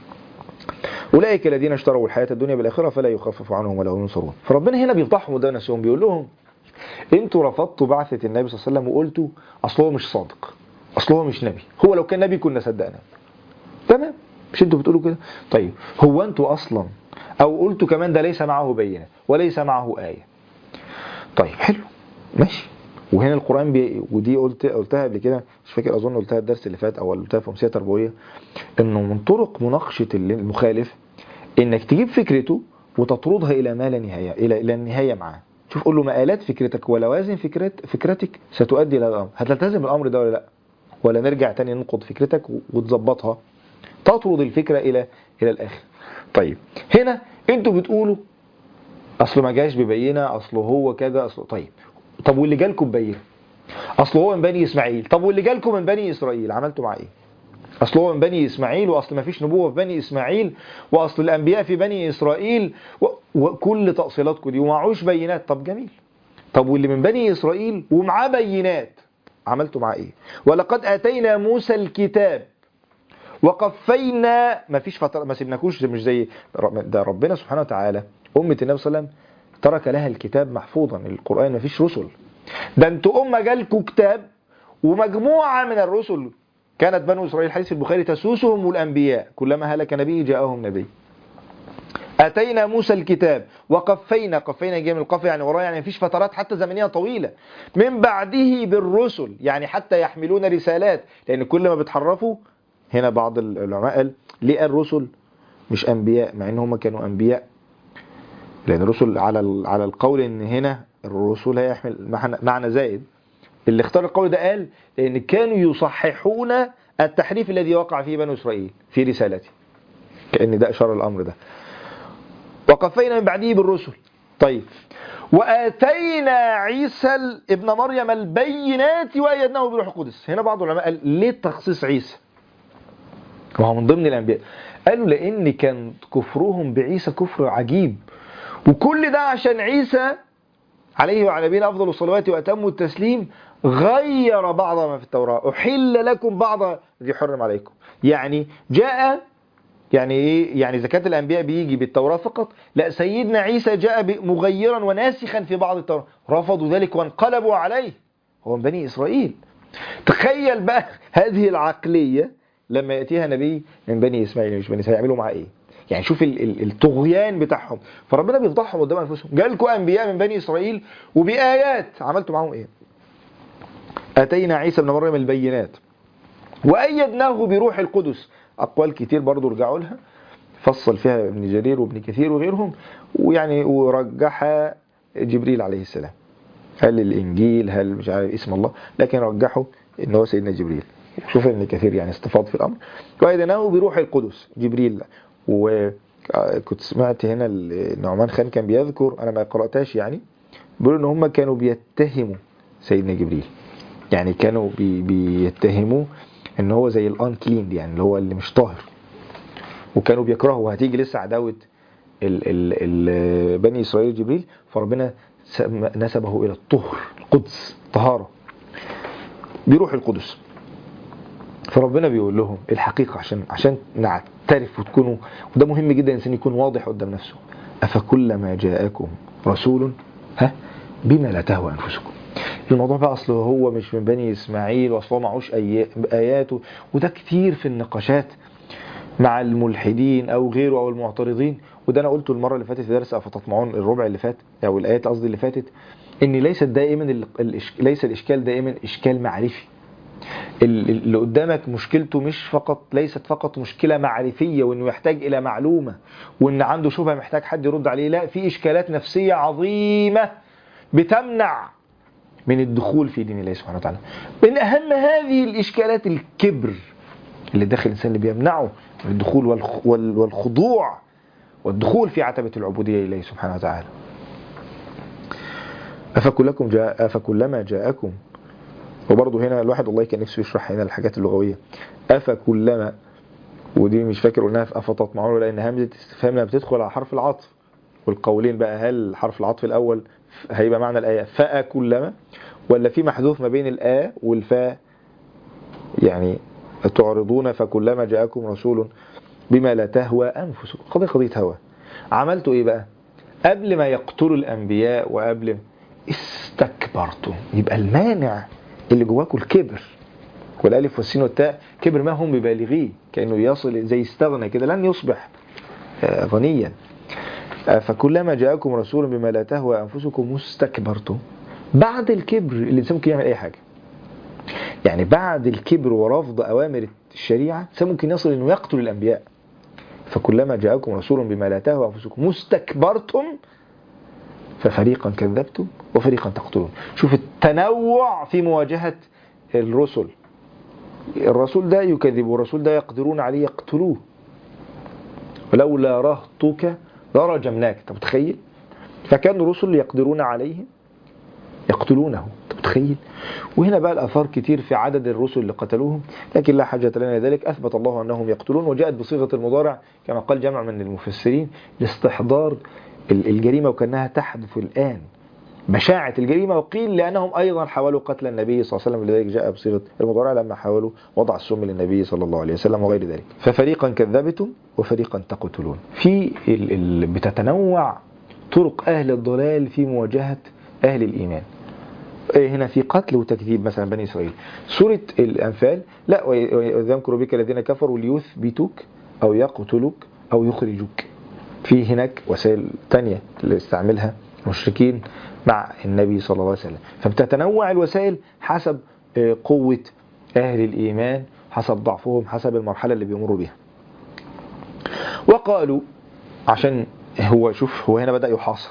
اولئك الذين اشتروا الحياه الدنيا بالاخره فلا يخفف عنهم ولا هم ينصرون. فربنا هنا بيفضحهم قدام نفسهم بيقول لهم انتوا رفضتوا بعثه النبي صلى الله عليه وسلم وقلتوا اصل هو مش صادق. اصل هو مش نبي. هو لو كان نبي كنا صدقنا. تمام؟ مش انتوا بتقولوا كده؟ طيب هو انتوا اصلا او قلتوا كمان ده ليس معه بينه وليس معه ايه. طيب حلو ماشي وهنا القران بي... ودي قلت قلتها قبل كده مش فاكر اظن قلتها الدرس اللي فات او قلتها في امسيه تربويه انه من طرق مناقشه المخالف انك تجيب فكرته وتطردها الى ما لا نهايه الى الى النهايه معاه شوف قول له مآلات فكرتك ولوازم فكرت فكرتك ستؤدي الى الامر هتلتزم الامر ده ولا لا ولا نرجع تاني ننقض فكرتك وتظبطها تطرد الفكره الى الى الاخر طيب هنا انتوا بتقولوا اصله ما جاش ببينه اصله هو كذا اصله طيب طب واللي جالكم ببينه اصله هو من بني اسماعيل طب واللي جالكم من بني اسرائيل عملتوا معاه ايه اصل هو من بني اسماعيل واصل ما فيش نبوه في بني اسماعيل واصل الانبياء في بني اسرائيل و... وكل تاصيلاتكم دي ومعوش بينات طب جميل طب واللي من بني اسرائيل ومعاه بينات عملتوا معاه ايه ولقد اتينا موسى الكتاب وقفينا ما فيش فتره ما سيبناكوش مش زي ده ربنا سبحانه وتعالى امه النبي صلى الله عليه وسلم ترك لها الكتاب محفوظا القران ما فيش رسل ده انتوا امه جالكوا كتاب ومجموعه من الرسل كانت بنو اسرائيل حديث البخاري تسوسهم الانبياء كلما هلك نبي جاءهم نبي اتينا موسى الكتاب وقفينا قفينا جاي من القف يعني وراه يعني مفيش فترات حتى زمنيه طويله من بعده بالرسل يعني حتى يحملون رسالات لان كل ما بتحرفوا هنا بعض العلماء قال ليه الرسل مش انبياء مع ان هم كانوا انبياء لان الرسل على على القول ان هنا الرسول هيحمل معنى زائد اللي اختار القول ده قال لان كانوا يصححون التحريف الذي وقع فيه بنو اسرائيل في رسالته كان ده اشاره الامر ده وقفينا من بعده بالرسل طيب واتينا عيسى ابن مريم البينات وايدناه بروح القدس هنا بعض العلماء قال ليه تخصيص عيسى وهو من ضمن الانبياء قالوا لان كان كفرهم بعيسى كفر عجيب وكل ده عشان عيسى عليه وعلى نبينا افضل الصلوات واتم التسليم غير بعض ما في التوراه احل لكم بعض الذي حرم عليكم يعني جاء يعني ايه يعني زكاه الانبياء بيجي بالتوراه فقط لا سيدنا عيسى جاء مغيرا وناسخا في بعض التوراه رفضوا ذلك وانقلبوا عليه هو من بني اسرائيل تخيل بقى هذه العقليه لما ياتيها نبي من بني اسماعيل مش بني اسماعيل يعملوا معاه ايه يعني شوف الطغيان بتاعهم فربنا بيفضحهم قدام انفسهم جالكم انبياء من بني اسرائيل وبايات عملتوا معاهم ايه اتينا عيسى ابن مريم البينات وايدناه بروح القدس اقوال كتير برضو رجعوا لها فصل فيها ابن جرير وابن كثير وغيرهم ويعني ورجحها جبريل عليه السلام هل الانجيل هل مش عارف اسم الله لكن رجحوا ان هو سيدنا جبريل شوف ابن كثير يعني استفاض في الامر وايدناه بروح القدس جبريل وكنت سمعت هنا النعمان خان كان بيذكر انا ما قراتهاش يعني بيقولوا ان هم كانوا بيتهموا سيدنا جبريل يعني كانوا بي بيتهموه ان هو زي الان كلين يعني اللي هو اللي مش طاهر وكانوا بيكرهوا وهتيجي لسه عداوه ال ال ال بني اسرائيل جبريل فربنا نسبه الى الطهر القدس طهاره بروح القدس فربنا بيقول لهم الحقيقه عشان عشان نعترف وتكونوا وده مهم جدا الانسان يكون واضح قدام نفسه افكلما جاءكم رسول ها بما لا تهوى انفسكم الموضوع بقى اصله هو مش من بني اسماعيل واصله معوش أي- اياته وده كتير في النقاشات مع الملحدين او غيره او المعترضين وده انا قلته المره اللي فاتت في درس افتطمعون الربع اللي فات او الايات قصدي اللي فاتت ان ليست دائما ال- الإش- ليس الاشكال دائما اشكال معرفي ال- اللي قدامك مشكلته مش فقط ليست فقط مشكلة معرفية وانه يحتاج الى معلومة وان عنده شبهة محتاج حد يرد عليه لا في اشكالات نفسية عظيمة بتمنع من الدخول في دين الله سبحانه وتعالى من اهم هذه الاشكالات الكبر اللي داخل الانسان اللي بيمنعه من الدخول والخ- وال- والخضوع والدخول في عتبة العبودية لله سبحانه وتعالى أفكلكم جاء أفكلما جاءكم وبرضه هنا الواحد والله كان نفسه يشرح هنا الحاجات اللغوية أفكلما ودي مش فاكر قلناها في أفتطمعون ولا إن همزة استفهام لما بتدخل على حرف العطف والقولين بقى هل حرف العطف الأول هيبقى معنى الآية فأكلما ولا في محذوف ما بين الآ والفاء يعني تعرضون فكلما جاءكم رسول بما لا تهوى أنفسكم قضية قضية هوى عملتوا إيه بقى قبل ما يقتلوا الأنبياء وقبل استكبرتم يبقى المانع اللي جواكم الكبر والالف والسين والتاء كبر ما هم ببالغيه كانه يصل زي استغنى كده لن يصبح آه، غنيا آه، فكلما جاءكم رسول بما لا تهوى انفسكم استكبرتم بعد الكبر الانسان ممكن يعمل اي حاجه يعني بعد الكبر ورفض اوامر الشريعه الانسان ممكن يصل انه يقتل الانبياء فكلما جاءكم رسول بما لا تهوى انفسكم استكبرتم ففريقا كذبتم وفريقا تقتلون شوف التنوع في مواجهة الرسل الرسول ده يكذب والرسول ده يقدرون عليه يقتلوه ولولا رهطك لرجمناك انت متخيل فكان الرسل يقدرون عليه يقتلونه انت متخيل وهنا بقى الاثار كتير في عدد الرسل اللي قتلوهم لكن لا حاجه لنا ذلك اثبت الله انهم يقتلون وجاءت بصيغه المضارع كما قال جمع من المفسرين لاستحضار ال- الجريمه وكانها تحدث الان بشاعة الجريمة وقيل لأنهم أيضا حاولوا قتل النبي صلى الله عليه وسلم لذلك جاء بصيغة المضارع لما حاولوا وضع السم للنبي صلى الله عليه وسلم وغير ذلك ففريقا كذبتم وفريقا تقتلون في ال ال بتتنوع طرق أهل الضلال في مواجهة أهل الإيمان إيه هنا في قتل وتكذيب مثلا بني إسرائيل سورة الأنفال لا وإذ يمكر بك الذين كفروا ليثبتوك أو يقتلوك أو يخرجوك في هناك وسائل تانية اللي استعملها المشركين مع النبي صلى الله عليه وسلم فبتتنوع الوسائل حسب آه، قوة أهل الإيمان حسب ضعفهم حسب المرحلة اللي بيمروا بيها وقالوا عشان هو شوف هو هنا بدأ يحاصر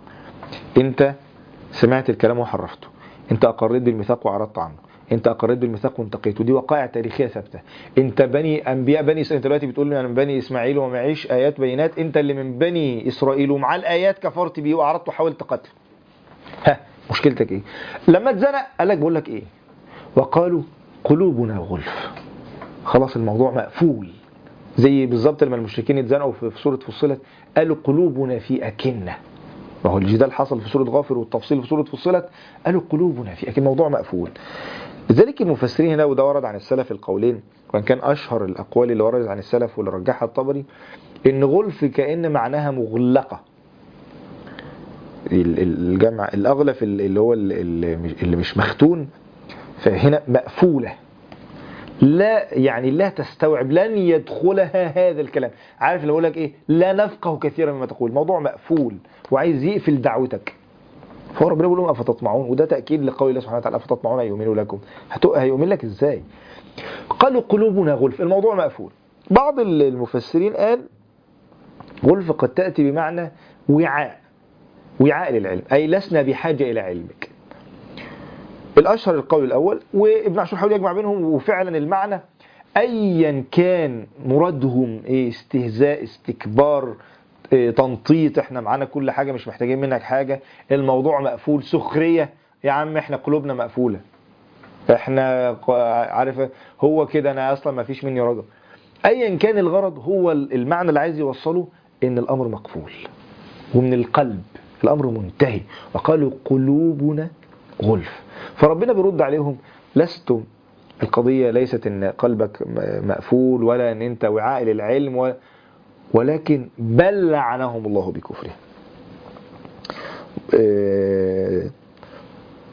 انت سمعت الكلام وحرفته انت اقريت بالميثاق وعرضت عنه انت اقريت بالميثاق وانتقيته دي وقائع تاريخيه ثابته انت بني انبياء بني اسرائيل انت دلوقتي بتقول لي انا من بني اسماعيل وما معيش ايات بينات انت اللي من بني اسرائيل ومع الايات كفرت بيه وعرضت وحاولت قتله ها مشكلتك ايه لما اتزنق قال لك بقول لك ايه وقالوا قلوبنا غلف خلاص الموضوع مقفول زي بالظبط لما المشركين اتزنقوا في في سوره فصلت قالوا قلوبنا في اكنه ما هو الجدال حصل في سوره غافر والتفصيل في سوره فصلت قالوا قلوبنا في اكنه الموضوع مقفول لذلك المفسرين هنا وده ورد عن السلف القولين وان كان اشهر الاقوال اللي وردت عن السلف واللي رجحها الطبري ان غلف كان معناها مغلقه ال- ال- الجمع الاغلف ال- اللي هو ال- اللي مش- اللي مش مختون فهنا مقفوله لا يعني لا تستوعب لن يدخلها هذا الكلام عارف اللي بقول لك ايه لا نفقه كثيرا مما تقول الموضوع مقفول وعايز يقفل دعوتك فهو ربنا بيقول لهم افتطمعون وده تاكيد لقول الله سبحانه وتعالى افتطمعون ان يؤمنوا لكم هتو- هيؤمن لك ازاي قالوا قلوبنا غلف الموضوع مقفول بعض المفسرين قال غلف قد تاتي بمعنى وعاء وعاء للعلم اي لسنا بحاجه الى علمك الاشهر القول الاول وابن عاشور حاول يجمع بينهم وفعلا المعنى ايا كان مرادهم ايه استهزاء استكبار إيه تنطيط احنا معانا كل حاجه مش محتاجين منك حاجه الموضوع مقفول سخريه يا عم احنا قلوبنا مقفوله احنا ق- عارف هو كده انا اصلا ما فيش مني رجل ايا كان الغرض هو المعنى اللي عايز يوصله ان الامر مقفول ومن القلب الامر منتهي وقالوا قلوبنا غلف فربنا بيرد عليهم لستم القضية ليست ان قلبك م- مقفول ولا ان انت وعاء للعلم و... ولكن بل لعنهم الله بكفرهم آه،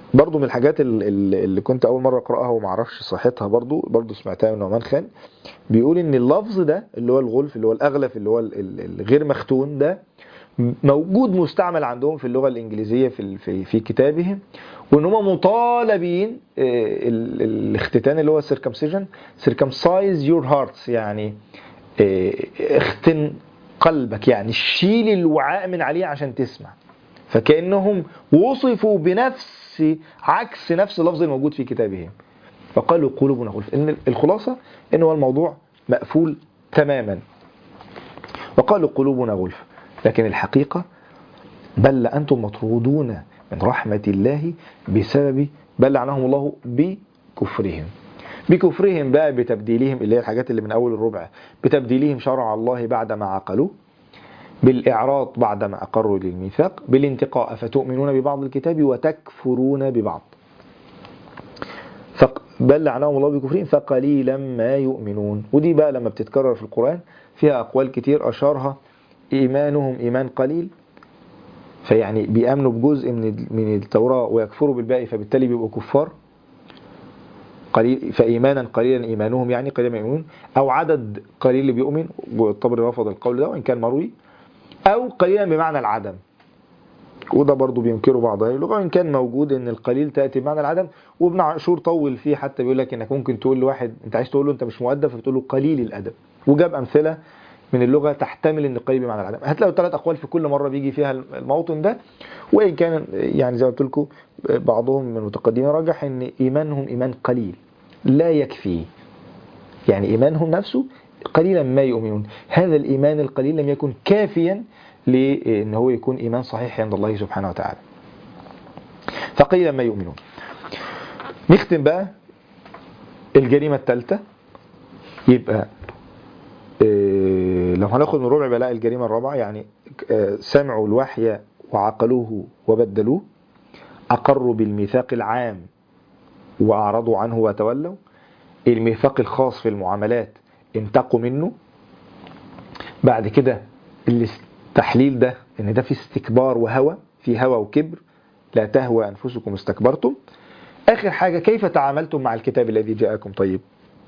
برضو من الحاجات ال- ال- اللي كنت اول مره اقراها وما اعرفش صحتها برضو برضو سمعتها من نعمان خان بيقول ان اللفظ ده اللي هو الغلف اللي هو الاغلف اللي هو ال- ال- الغير مختون ده موجود مستعمل عندهم في اللغه الانجليزيه في ال- في, في كتابهم وان هم مطالبين آه، ال- الاختتان اللي هو circumcision circumcise your hearts يعني آه، اختن قلبك يعني شيل الوعاء من عليه عشان تسمع فكأنهم وصفوا بنفس عكس نفس اللفظ الموجود في كتابهم فقالوا قلوبنا غلف ان الخلاصة ان هو الموضوع مقفول تماما وقالوا قلوبنا غلف لكن الحقيقة بل أنتم مطرودون من رحمة الله بسبب بل لعنهم الله بكفرهم بكفرهم بقى بتبديلهم اللي هي الحاجات اللي من أول الربع بتبديلهم شرع الله بعدما عقلوه بالإعراض بعدما أقروا للميثاق بالانتقاء فتؤمنون ببعض الكتاب وتكفرون ببعض فق بل لعنهم الله بكفرهم فقليلا ما يؤمنون ودي بقى لما بتتكرر في القرآن فيها أقوال كتير أشارها إيمانهم إيمان قليل فيعني بيأمنوا بجزء من من التوراة ويكفروا بالباقي فبالتالي بيبقوا كفار قليل فإيمانا قليلا إيمانهم يعني قليلا ما يؤمنون أو عدد قليل اللي بيؤمن والطبري رفض القول ده وإن كان مروي أو قليلا بمعنى العدم وده برضو بينكروا بعض أهل اللغة وإن كان موجود إن القليل تأتي بمعنى العدم وابن عاشور طول فيه حتى بيقول لك إنك ممكن تقول لواحد أنت عايز تقول له أنت مش مؤدب فبتقول له قليل الأدب وجاب أمثلة من اللغة تحتمل إن قليل بمعنى العدم هتلاقوا ثلاث أقوال في كل مرة بيجي فيها الموطن ده وإن كان يعني زي ما قلت لكم بعضهم من المتقدمين رجح إن إيمانهم إيمان قليل لا يكفي يعني إيمانهم نفسه قليلا ما يؤمنون هذا الإيمان القليل لم يكن كافيا لأن هو يكون إيمان صحيح عند الله سبحانه وتعالى فقليلا ما يؤمنون نختم بقى الجريمة الثالثة يبقى إيه، لو هناخد من ربع بلاء الجريمة الرابعة يعني آه، سمعوا الوحي وعقلوه وبدلوه أقروا بالميثاق العام وأعرضوا عنه وتولوا الميثاق الخاص في المعاملات انتقوا منه بعد كده التحليل ده ان ده في استكبار وهوى في هوى وكبر لا تهوى انفسكم استكبرتم اخر حاجة كيف تعاملتم مع الكتاب الذي جاءكم طيب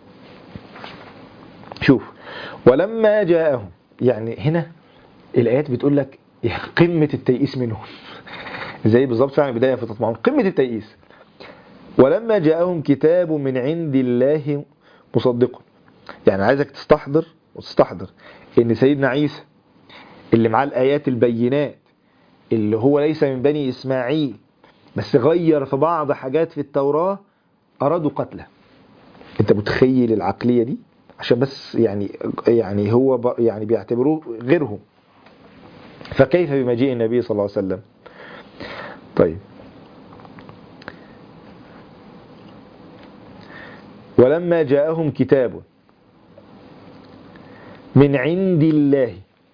شوف ولما جاءهم يعني هنا الايات بتقول لك قمة التيئيس منهم زي بالظبط فعلا بداية في تطمعون قمة التيئيس ولما جاءهم كتاب من عند الله مصدق يعني عايزك تستحضر وتستحضر ان سيدنا عيسى اللي معاه الايات البينات اللي هو ليس من بني اسماعيل بس غير في بعض حاجات في التوراة ارادوا قتله انت متخيل العقلية دي عشان بس يعني يعني هو ب- يعني بيعتبروه غيرهم فكيف بمجيء النبي صلى الله عليه وسلم طيب ولما جاءهم كتاب من عند الله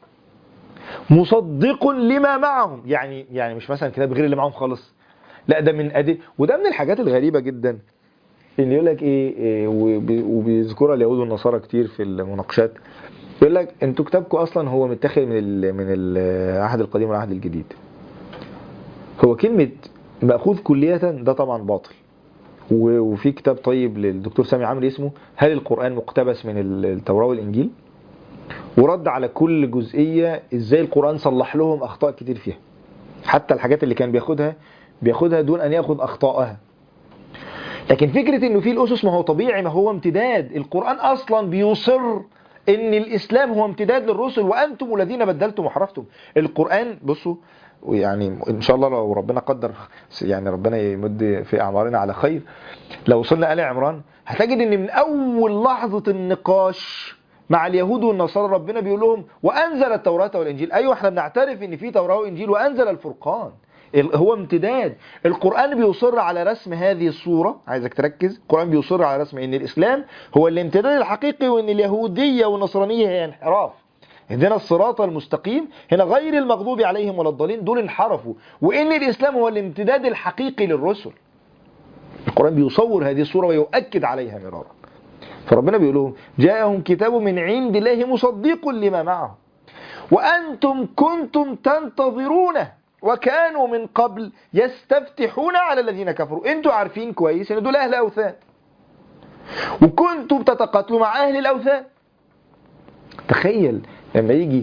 مصدق لما معهم يعني يعني مش مثلا كتاب غير اللي معاهم خالص لا ده من أدي وده من الحاجات الغريبة جدا اللي يقول لك ايه, إيه وبي- وبيذكرها اليهود والنصارى كتير في المناقشات يقول لك انتوا كتابكم اصلا هو متاخد من ال من العهد القديم والعهد الجديد هو كلمة مأخوذ كلية ده طبعا باطل و- وفي كتاب طيب للدكتور سامي عمرو اسمه هل القرآن مقتبس من ال- التوراة والإنجيل ورد على كل جزئية ازاي القرآن صلح لهم أخطاء كتير فيها حتى الحاجات اللي كان بياخدها بياخدها دون أن ياخد أخطائها لكن فكرة انه في الأسس ما هو طبيعي ما هو امتداد القرآن أصلا بيصر ان الإسلام هو امتداد للرسل وأنتم الذين بدلتم وحرفتم القرآن بصوا يعني ان شاء الله لو ربنا قدر يعني ربنا يمد في اعمارنا على خير لو وصلنا ال عمران هتجد ان من اول لحظه النقاش مع اليهود والنصارى ربنا بيقول لهم وانزل التوراه والانجيل ايوه احنا بنعترف ان في توراه وانجيل وانزل الفرقان ال- هو امتداد القرآن بيصر على رسم هذه الصورة عايزك تركز القرآن بيصر على رسم ان الاسلام هو الامتداد الحقيقي وان اليهودية والنصرانية هي انحراف هنا الصراط المستقيم هنا غير المغضوب عليهم ولا الضالين دول انحرفوا وان الاسلام هو الامتداد الحقيقي للرسل القرآن بيصور هذه الصورة ويؤكد عليها مرارا فربنا بيقول لهم جاءهم كتاب من عند الله مصدق لما معهم وأنتم كنتم تنتظرونه وكانوا من قبل يستفتحون على الذين كفروا انتوا عارفين كويس ان دول اهل اوثان وكنتم بتتقاتلوا مع اهل الاوثان تخيل لما يجي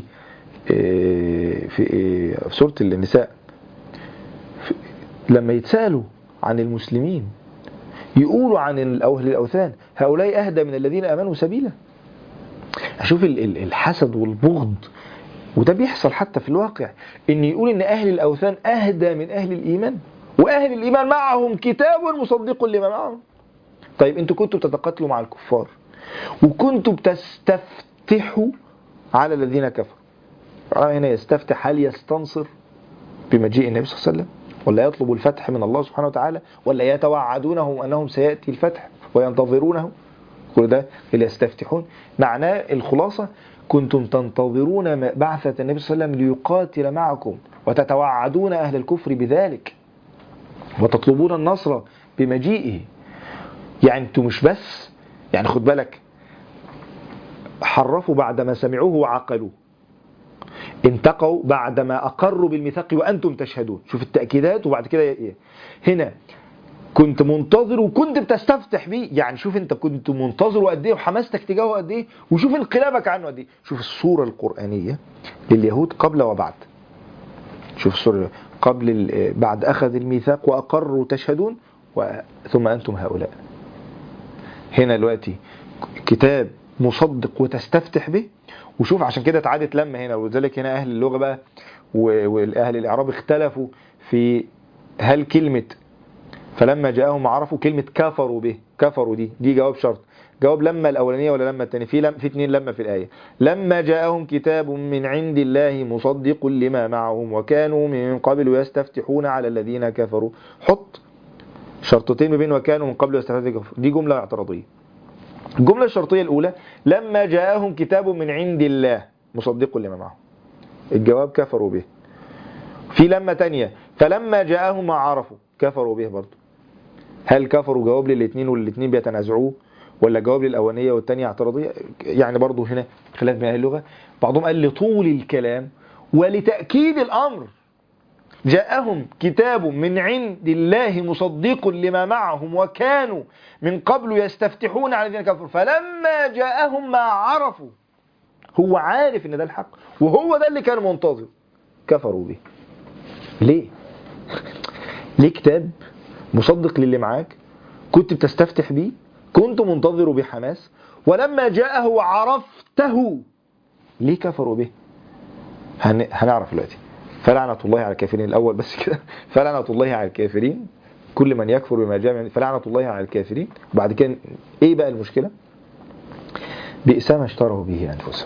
آه، في آه، في سوره النساء في- لما يتسالوا عن المسلمين يقولوا عن اهل الاوثان هؤلاء اهدى من الذين امنوا سبيلا اشوف ال- ال- الحسد والبغض وده بيحصل حتى في الواقع ان يقول ان اهل الاوثان اهدى من اهل الايمان واهل الايمان معهم كتاب مصدق لما معهم طيب انتوا كنتوا بتتقاتلوا مع الكفار وكنتوا بتستفتحوا على الذين كفروا آه هنا يستفتح هل يستنصر بمجيء النبي صلى الله عليه وسلم ولا يطلب الفتح من الله سبحانه وتعالى ولا يتوعدونهم انهم سياتي الفتح وينتظرونه كل ده اللي يستفتحون معناه الخلاصة كنتم تنتظرون ما- بعثة النبي صلى الله عليه وسلم ليقاتل معكم وتتوعدون أهل الكفر بذلك وتطلبون النصر بمجيئه يعني انتوا مش بس يعني خد بالك حرفوا بعدما سمعوه وعقلوه انتقوا بعدما أقروا بالميثاق وأنتم تشهدون شوف التأكيدات وبعد كده إيه هنا كنت منتظر وكنت بتستفتح بيه يعني شوف انت كنت منتظر قد ايه وحماستك تجاهه قد ايه وشوف انقلابك عنه قد ايه شوف الصورة القرآنية لليهود قبل وبعد شوف الصورة قبل ال- بعد أخذ الميثاق وأقروا تشهدون و- ثم أنتم هؤلاء هنا دلوقتي كتاب مصدق وتستفتح به وشوف عشان كده اتعادت لما هنا ولذلك هنا أهل اللغة بقى و- والأهل الإعراب اختلفوا في هل كلمة فلما جاءهم عرفوا كلمة كفروا به كفروا دي دي جواب شرط جواب لما الأولانية ولا لما الثانية في لم في اتنين لما في الآية لما جاءهم كتاب من عند الله مصدق لما معهم وكانوا من قبل يستفتحون على الذين كفروا حط شرطتين ما بين وكانوا من قبل يستفتحون على الذين كفروا دي جملة اعتراضية الجملة الشرطية الأولى لما جاءهم كتاب من عند الله مصدق لما معهم الجواب كفروا به في لما تانية فلما جاءهم ما عرفوا كفروا به برضه هل كفروا جواب للاثنين والاثنين بيتنازعوه ولا جواب للاولانيه والثانيه اعتراضيه يعني برضه هنا خلاف بين اهل اللغه بعضهم قال لطول الكلام ولتاكيد الامر جاءهم كتاب من عند الله مصدق لما معهم وكانوا من قبل يستفتحون على الذين كفروا فلما جاءهم ما عرفوا هو عارف ان ده الحق وهو ده اللي كان منتظر كفروا به ليه ليه كتاب مصدق للي معاك كنت بتستفتح بيه كنت منتظره بحماس ولما جاءه عرفته ليه كفروا به هن... هنعرف دلوقتي فلعنة الله على الكافرين الأول بس كده فلعنة الله على الكافرين كل من يكفر بما جاء من فلعنة الله على الكافرين وبعد كده إيه بقى المشكلة بئس ما اشتروا به أنفسهم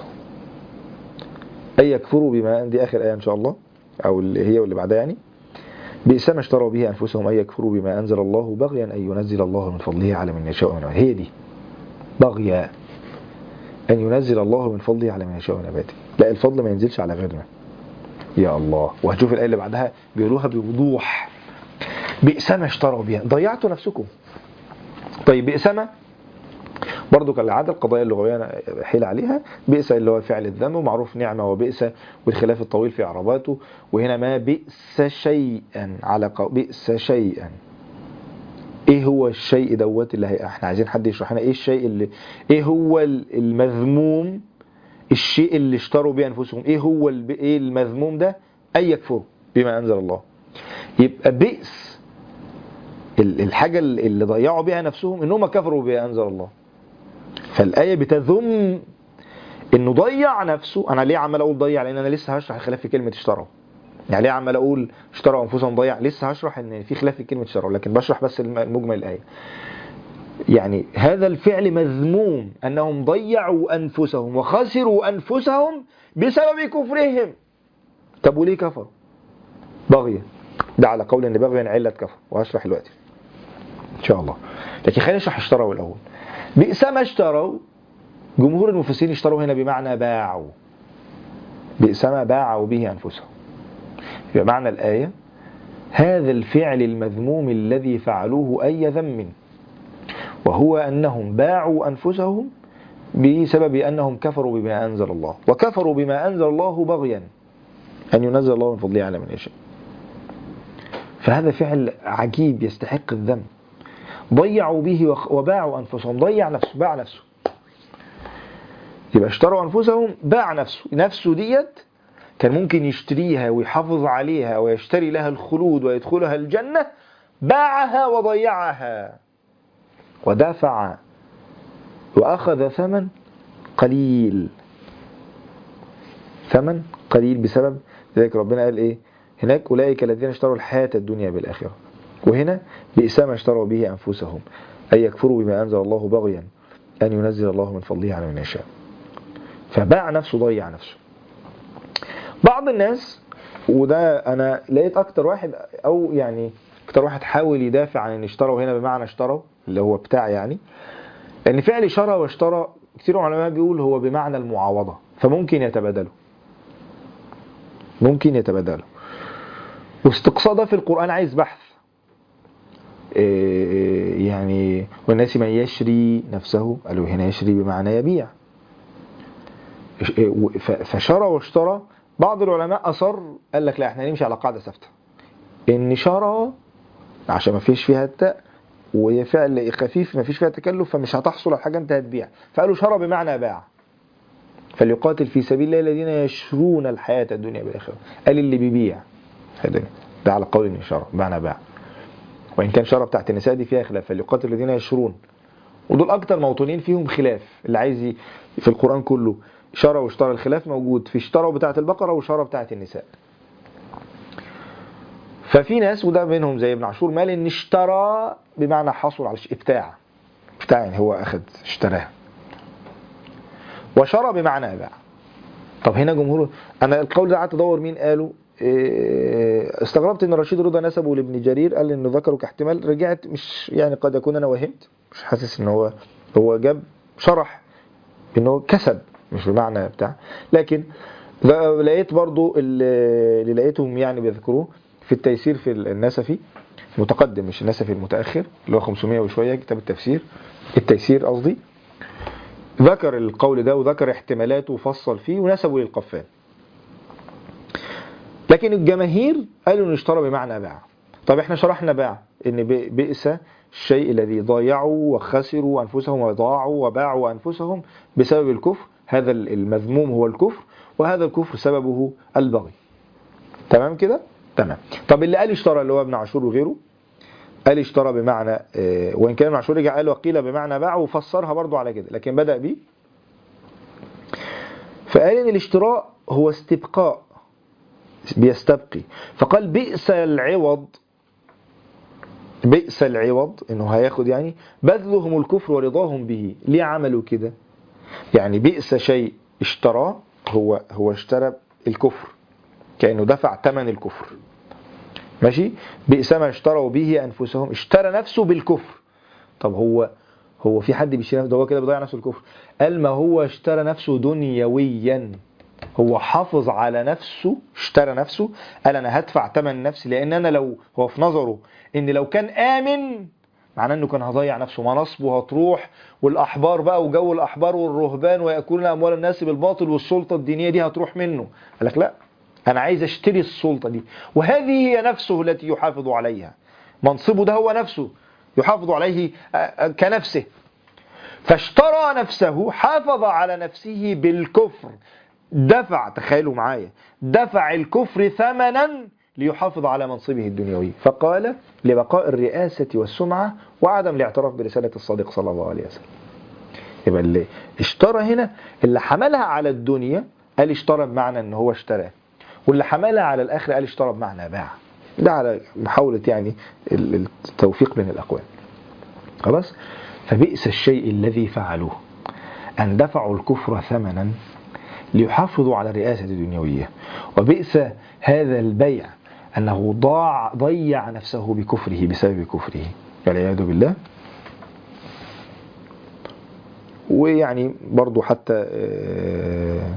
أي يكفروا بما دي آخر آية إن شاء الله أو اللي هي واللي بعدها يعني بئس ما اشتروا به أنفسهم أن يكفروا بما أنزل الله بغيا أن ينزل الله من فضله على من يشاء من عباده هي دي بغيا أن ينزل الله من فضله على من يشاء من عباده لا الفضل ما ينزلش على غيرنا يا الله وهتشوف الآية اللي بعدها بيقولوها بوضوح بئس ما اشتروا بها ضيعتوا نفسكم طيب بئس ما برضو كالعادة القضايا اللغوية أنا حيل عليها بئس اللي هو فعل الذم ومعروف نعمة وبئس والخلاف الطويل في إعراباته وهنا ما بئس شيئا على قو... بئس شيئا ايه هو الشيء دوت اللي هي... احنا عايزين حد يشرح لنا ايه الشيء اللي ايه هو المذموم الشيء اللي اشتروا به انفسهم ايه هو الب... ايه المذموم ده اي يكفروا بما انزل الله يبقى بئس ال- الحاجة اللي ضيعوا بها نفسهم انهم كفروا بما انزل الله فالآية بتذم انه ضيع نفسه انا ليه عمال اقول ضيع لان انا لسه هشرح الخلاف في كلمة اشتروا يعني ليه عمال اقول اشتروا انفسهم ضيع لسه هشرح ان في خلاف في كلمة اشتروا لكن بشرح بس الم- المجمل الآية يعني هذا الفعل مذموم انهم ضيعوا انفسهم وخسروا انفسهم بسبب كفرهم طب وليه كفروا بغيا ده على قول ان بغيا علة كفر وهشرح دلوقتي ان شاء الله لكن خلينا نشرح اشتروا الاول بئس ما اشتروا جمهور المفسرين اشتروا هنا بمعنى باعوا بئس ما باعوا به انفسهم يبقى معنى الايه هذا الفعل المذموم الذي فعلوه اي ذم وهو انهم باعوا انفسهم بسبب انهم كفروا بما انزل الله وكفروا بما انزل الله بغيا ان ينزل الله من فضله على من يشاء فهذا فعل عجيب يستحق الذم ضيعوا به وخ- وباعوا أنفسهم ضيع نفسه باع نفسه يبقى اشتروا أنفسهم باع نفسه نفسه ديت كان ممكن يشتريها ويحافظ عليها ويشتري لها الخلود ويدخلها الجنة باعها وضيعها ودفع وأخذ ثمن قليل ثمن قليل بسبب ذلك ربنا قال إيه هناك أولئك الذين اشتروا الحياة الدنيا بالآخرة وهنا بئس ما اشتروا به أنفسهم أي يكفروا بما أنزل الله بغيا أن ينزل الله من فضله على من يشاء فباع نفسه ضيع نفسه بعض الناس وده أنا لقيت أكتر واحد أو يعني أكتر واحد حاول يدافع عن ان اشتروا هنا بمعنى اشتروا اللي هو بتاع يعني ان فعل شرى واشترى كتير علماء بيقول هو بمعنى المعاوضة فممكن يتبادلوا ممكن يتبادلوا واستقصاء ده في القرآن عايز بحث إيه يعني والناس من يشري نفسه قالوا هنا يشري بمعنى يبيع ف- فشرى واشترى بعض العلماء أصر قال لك لا احنا نمشي على قاعدة ثابتة ان شرى عشان ما فيش فيها التاء وهي فعل خفيف ما فيش فيها تكلف فمش هتحصل على حاجة انت هتبيع فقالوا شرى بمعنى باع فليقاتل في سبيل الله الذين يشرون الحياة الدنيا بالآخرة قال اللي بيبيع هذا ده على قول ان شرى بمعنى باع وإن كان شرى بتاعت النساء دي فيها خلاف فليقاتل الذين يشرون ودول أكتر موطنين فيهم خلاف اللي عايز ي- في القرآن كله شرى واشترى الخلاف موجود في اشترى بتاعت البقرة وشرى بتاعت النساء ففي ناس وده منهم زي ابن عاشور مال ان اشترى بمعنى حصل على شيء ابتاع ابتاع يعني هو اخذ اشتراه وشرى بمعنى باع طب هنا جمهور انا القول ده قعدت ادور مين قاله إيه، استغربت ان رشيد رضا نسبه لابن جرير قال انه ذكره كاحتمال رجعت مش يعني قد اكون انا وهمت مش حاسس ان هو هو جاب شرح انه كسب مش بمعنى بتاع لكن ذا- لقيت برضو اللي اللي لقيتهم يعني بيذكروه في التيسير في النسفي متقدم مش النسفي المتأخر اللي هو 500 وشوية كتاب التفسير التيسير قصدي ذكر القول ده وذكر احتمالاته وفصل فيه ونسبه للقفال لكن الجماهير قالوا انه اشترى بمعنى باع طب احنا شرحنا باع ان ب- بئس الشيء الذي ضيعوا وخسروا انفسهم وضاعوا وباعوا انفسهم بسبب الكفر هذا المذموم هو الكفر وهذا الكفر سببه البغي تمام كده تمام طب اللي قال اشترى اللي هو ابن عاشور وغيره قال اشترى بمعنى اه وان كان ابن عاشور رجع قال وقيل بمعنى باع وفسرها برضو على كده لكن بدأ بيه فقال ان الاشتراء هو استبقاء بيستبقي فقال بئس العوض بئس العوض انه هياخد يعني بذلهم الكفر ورضاهم به ليه عملوا كده يعني بئس شيء اشتراه هو هو اشترى الكفر كأنه دفع ثمن الكفر ماشي بئس ما اشتروا به انفسهم اشترى نفسه بالكفر طب هو هو في حد بيشتري نفسه ده هو كده بيضيع نفسه الكفر قال ما هو اشترى نفسه دنيويا هو حافظ على نفسه اشترى نفسه قال انا هدفع ثمن نفسي لان انا لو هو في نظره ان لو كان امن معناه انه كان هضيع نفسه مناصبه هتروح والاحبار بقى وجو الاحبار والرهبان وياكلون اموال الناس بالباطل والسلطه الدينيه دي هتروح منه قال لك لا انا عايز اشتري السلطه دي وهذه هي نفسه التي يحافظ عليها منصبه ده هو نفسه يحافظ عليه آه، آه، كنفسه فاشترى نفسه حافظ على نفسه بالكفر دفع تخيلوا معايا دفع الكفر ثمنا ليحافظ على منصبه الدنيوي فقال لبقاء الرئاسة والسمعة وعدم الاعتراف برسالة الصادق صلى الله عليه وسلم يبقى اللي اشترى هنا اللي حملها على الدنيا قال اشترى بمعنى ان هو اشترى واللي حملها على الاخره قال اشترى بمعنى باع ده على محاولة يعني ال- التوفيق بين الاقوال خلاص فبئس الشيء الذي فعلوه أن دفعوا الكفر ثمنا ليحافظوا على الرئاسة الدنيوية وبئس هذا البيع أنه ضاع ضيع نفسه بكفره بسبب كفره والعياذ بالله ويعني برضو حتى آه،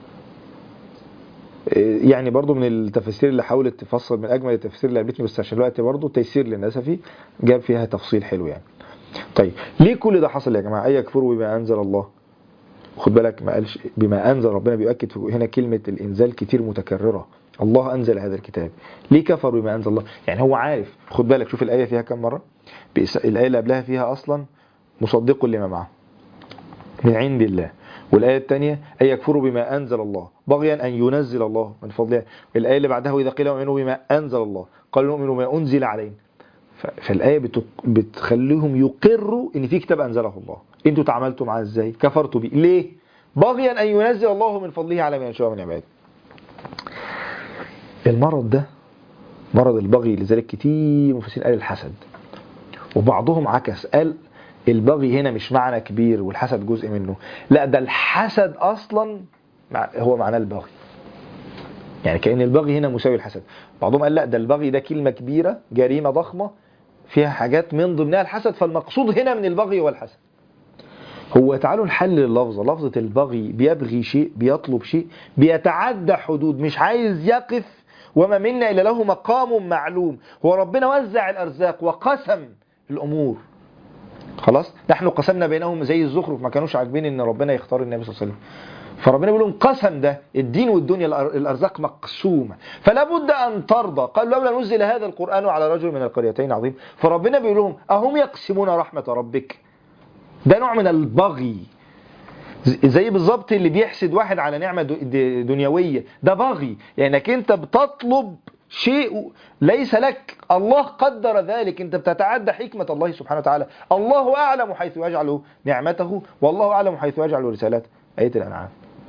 آه، يعني برضو من التفاسير اللي حاولت تفصل من أجمل التفاسير اللي قابلتني بس عشان الوقت برضو تيسير للنسفي جاب فيها تفصيل حلو يعني طيب ليه كل ده حصل يا جماعة أي يكفروا بما أنزل الله خد بالك ما قالش بما انزل ربنا بيؤكد في هنا كلمه الانزال كتير متكرره الله انزل هذا الكتاب ليه كفروا بما انزل الله يعني هو عارف خد بالك شوف الايه فيها كم مره بإس- الايه اللي قبلها فيها اصلا مصدق لما معه من عند الله والآية الثانية أن يكفروا بما أنزل الله بغيا أن ينزل الله من فضله الآية اللي بعدها وإذا قيل آمنوا بما أنزل الله قالوا نؤمن بما أنزل علينا ف- فالآية بتق- بتخليهم يقروا إن في كتاب أنزله الله أنتوا تعاملتوا معاه إزاي كفرتوا بيه ليه بغيا أن ينزل الله من فضله على من يشاء من عباده المرض ده مرض البغي لذلك كتير مفسرين قال الحسد وبعضهم عكس قال البغي هنا مش معنى كبير والحسد جزء منه لا ده الحسد اصلا مع- هو معناه البغي يعني كأن البغي هنا مساوي الحسد بعضهم قال لا ده البغي ده كلمة كبيرة جريمة ضخمة فيها حاجات من ضمنها الحسد فالمقصود هنا من البغي هو الحسد هو تعالوا نحلل اللفظة لفظة البغي بيبغي شيء بيطلب شيء بيتعدى حدود مش عايز يقف وما منا إلا له مقام معلوم هو ربنا وزع الأرزاق وقسم الأمور خلاص نحن قسمنا بينهم زي الزخرف ما كانوش عاجبين ان ربنا يختار النبي صلى الله عليه وسلم فربنا بيقول لهم قسم ده الدين والدنيا الأر- الارزاق مقسومه فلا بد ان ترضى قال لولا نزل هذا القران على رجل من القريتين عظيم فربنا بيقول لهم اهم يقسمون رحمه ربك ده نوع من البغي ز- زي بالظبط اللي بيحسد واحد على نعمه دو- د- دنيويه ده بغي لانك انت بتطلب شيء ليس لك الله قدر ذلك انت بتتعدى حكمه الله سبحانه وتعالى الله اعلم حيث يجعل نعمته والله اعلم حيث يجعل رسالته ايه الانعام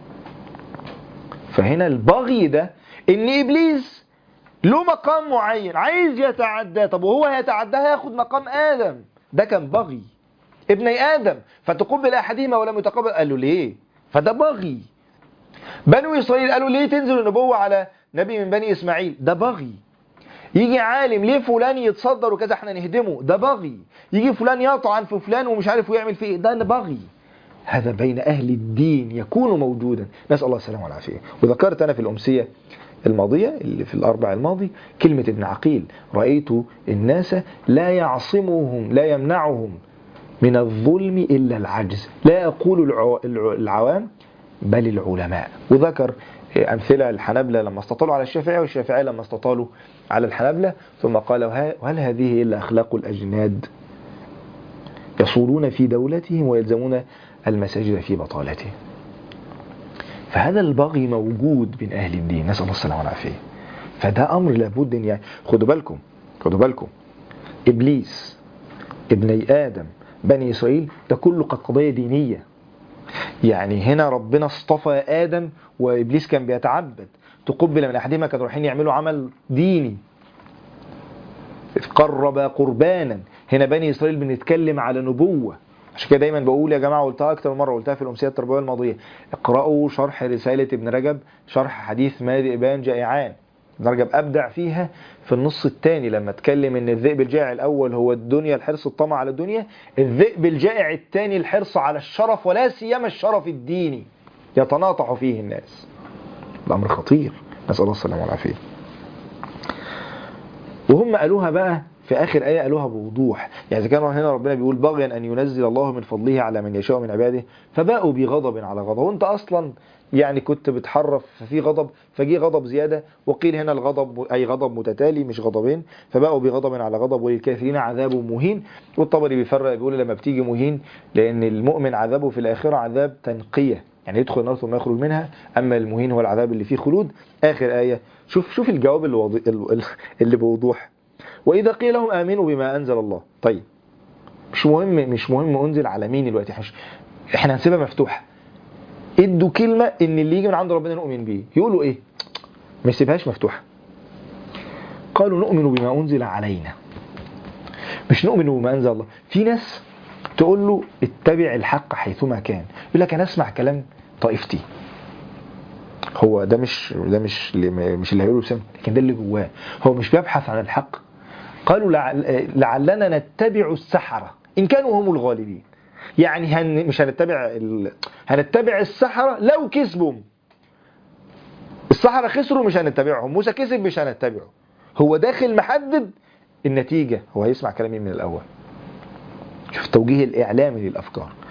فهنا البغي ده ان ابليس له مقام معين عايز يتعداه طب وهو هيتعداه هياخد مقام ادم ده كان بغي ابني ادم فتقبل احدهما ولم يتقبل قال له ليه فده بغي بنو اسرائيل قالوا ليه تنزل النبوه على نبي من بني اسماعيل ده بغي يجي عالم ليه فلان يتصدر وكذا احنا نهدمه ده بغي يجي فلان يطعن في فلان ومش عارف ويعمل فيه إيه، ده بغي هذا بين أهل الدين يكون موجودا نسأل الله السلامة والعافية وذكرت أنا في الأمسية الماضية اللي في الأربع الماضي كلمة ابن عقيل رأيت الناس لا يعصمهم لا يمنعهم من الظلم إلا العجز لا يقول العو- الع- العوام بل العلماء وذكر أمثلة الحنبلة لما استطالوا على الشافعية والشافعية لما استطالوا على الحنبلة ثم قال "وه- وهل هذه إلا أخلاق الأجناد يصولون في دولتهم ويلزمون المساجد في بطالتهم فهذا البغي موجود بين أهل الدين نسأل الله السلامة والعافية فده أمر لابد أن يعني خدوا بالكم خدوا بالكم إبليس ابني آدم بني إسرائيل ده كله قد قضية دينية يعني هنا ربنا اصطفى آدم وإبليس كان بيتعبد تقبل من أحدهما كانوا رايحين يعملوا عمل ديني إذ قرب قربانا هنا بني إسرائيل بنتكلم على نبوة عشان كده دايما بقول يا جماعة قلتها أكتر من مرة قلتها في الأمسية التربوية الماضية اقرأوا شرح رسالة ابن رجب شرح حديث ما ذئبان جائعان ابن رجب أبدع فيها في النص الثاني لما اتكلم ان الذئب الجائع الأول هو الدنيا الحرص الطمع على الدنيا الذئب الجائع الثاني الحرص على الشرف ولا سيما الشرف الديني يتناطح فيه الناس ده أمر خطير نسأل الله السلامة والعافية وهم قالوها بقى في آخر آية قالوها بوضوح يعني إذا كان هنا ربنا بيقول بغيا أن ينزل الله من فضله على من يشاء من عباده فباءوا بغضب على غضب وانت أصلا يعني كنت بتحرف ففي غضب فجي غضب زيادة وقيل هنا الغضب أي غضب متتالي مش غضبين فباءوا بغضب على غضب وللكافرين عذاب مهين والطبري بيفرق بيقول لما بتيجي مهين لأن المؤمن عذابه في الآخرة عذاب تنقية يعني يدخل النار ثم يخرج منها أما المهين هو العذاب اللي فيه خلود آخر آية شوف شوف الجواب اللي, وضي... اللي بوضوح وإذا قيل لهم آمنوا بما أنزل الله طيب مش مهم مش مهم أنزل على مين دلوقتي احنا احنا هنسيبها مفتوحة ادوا كلمة ان اللي يجي من عند ربنا نؤمن بيه يقولوا ايه ما يسيبهاش مفتوحة قالوا نؤمن بما أنزل علينا مش نؤمن بما أنزل الله في ناس تقول له اتبع الحق حيثما كان يقول لك انا اسمع كلام طائفتي هو ده مش ده مش اللي مش اللي هيقوله بسم لكن ده اللي جواه هو مش بيبحث عن الحق قالوا لعل لعلنا نتبع السحرة إن كانوا هم الغالبين يعني هن مش هنتبع ال... هنتبع السحرة لو كسبوا السحرة خسروا مش هنتبعهم موسى كسب مش هنتبعه هو داخل محدد النتيجة هو هيسمع كلامي من الأول شوف التوجيه الإعلامي للأفكار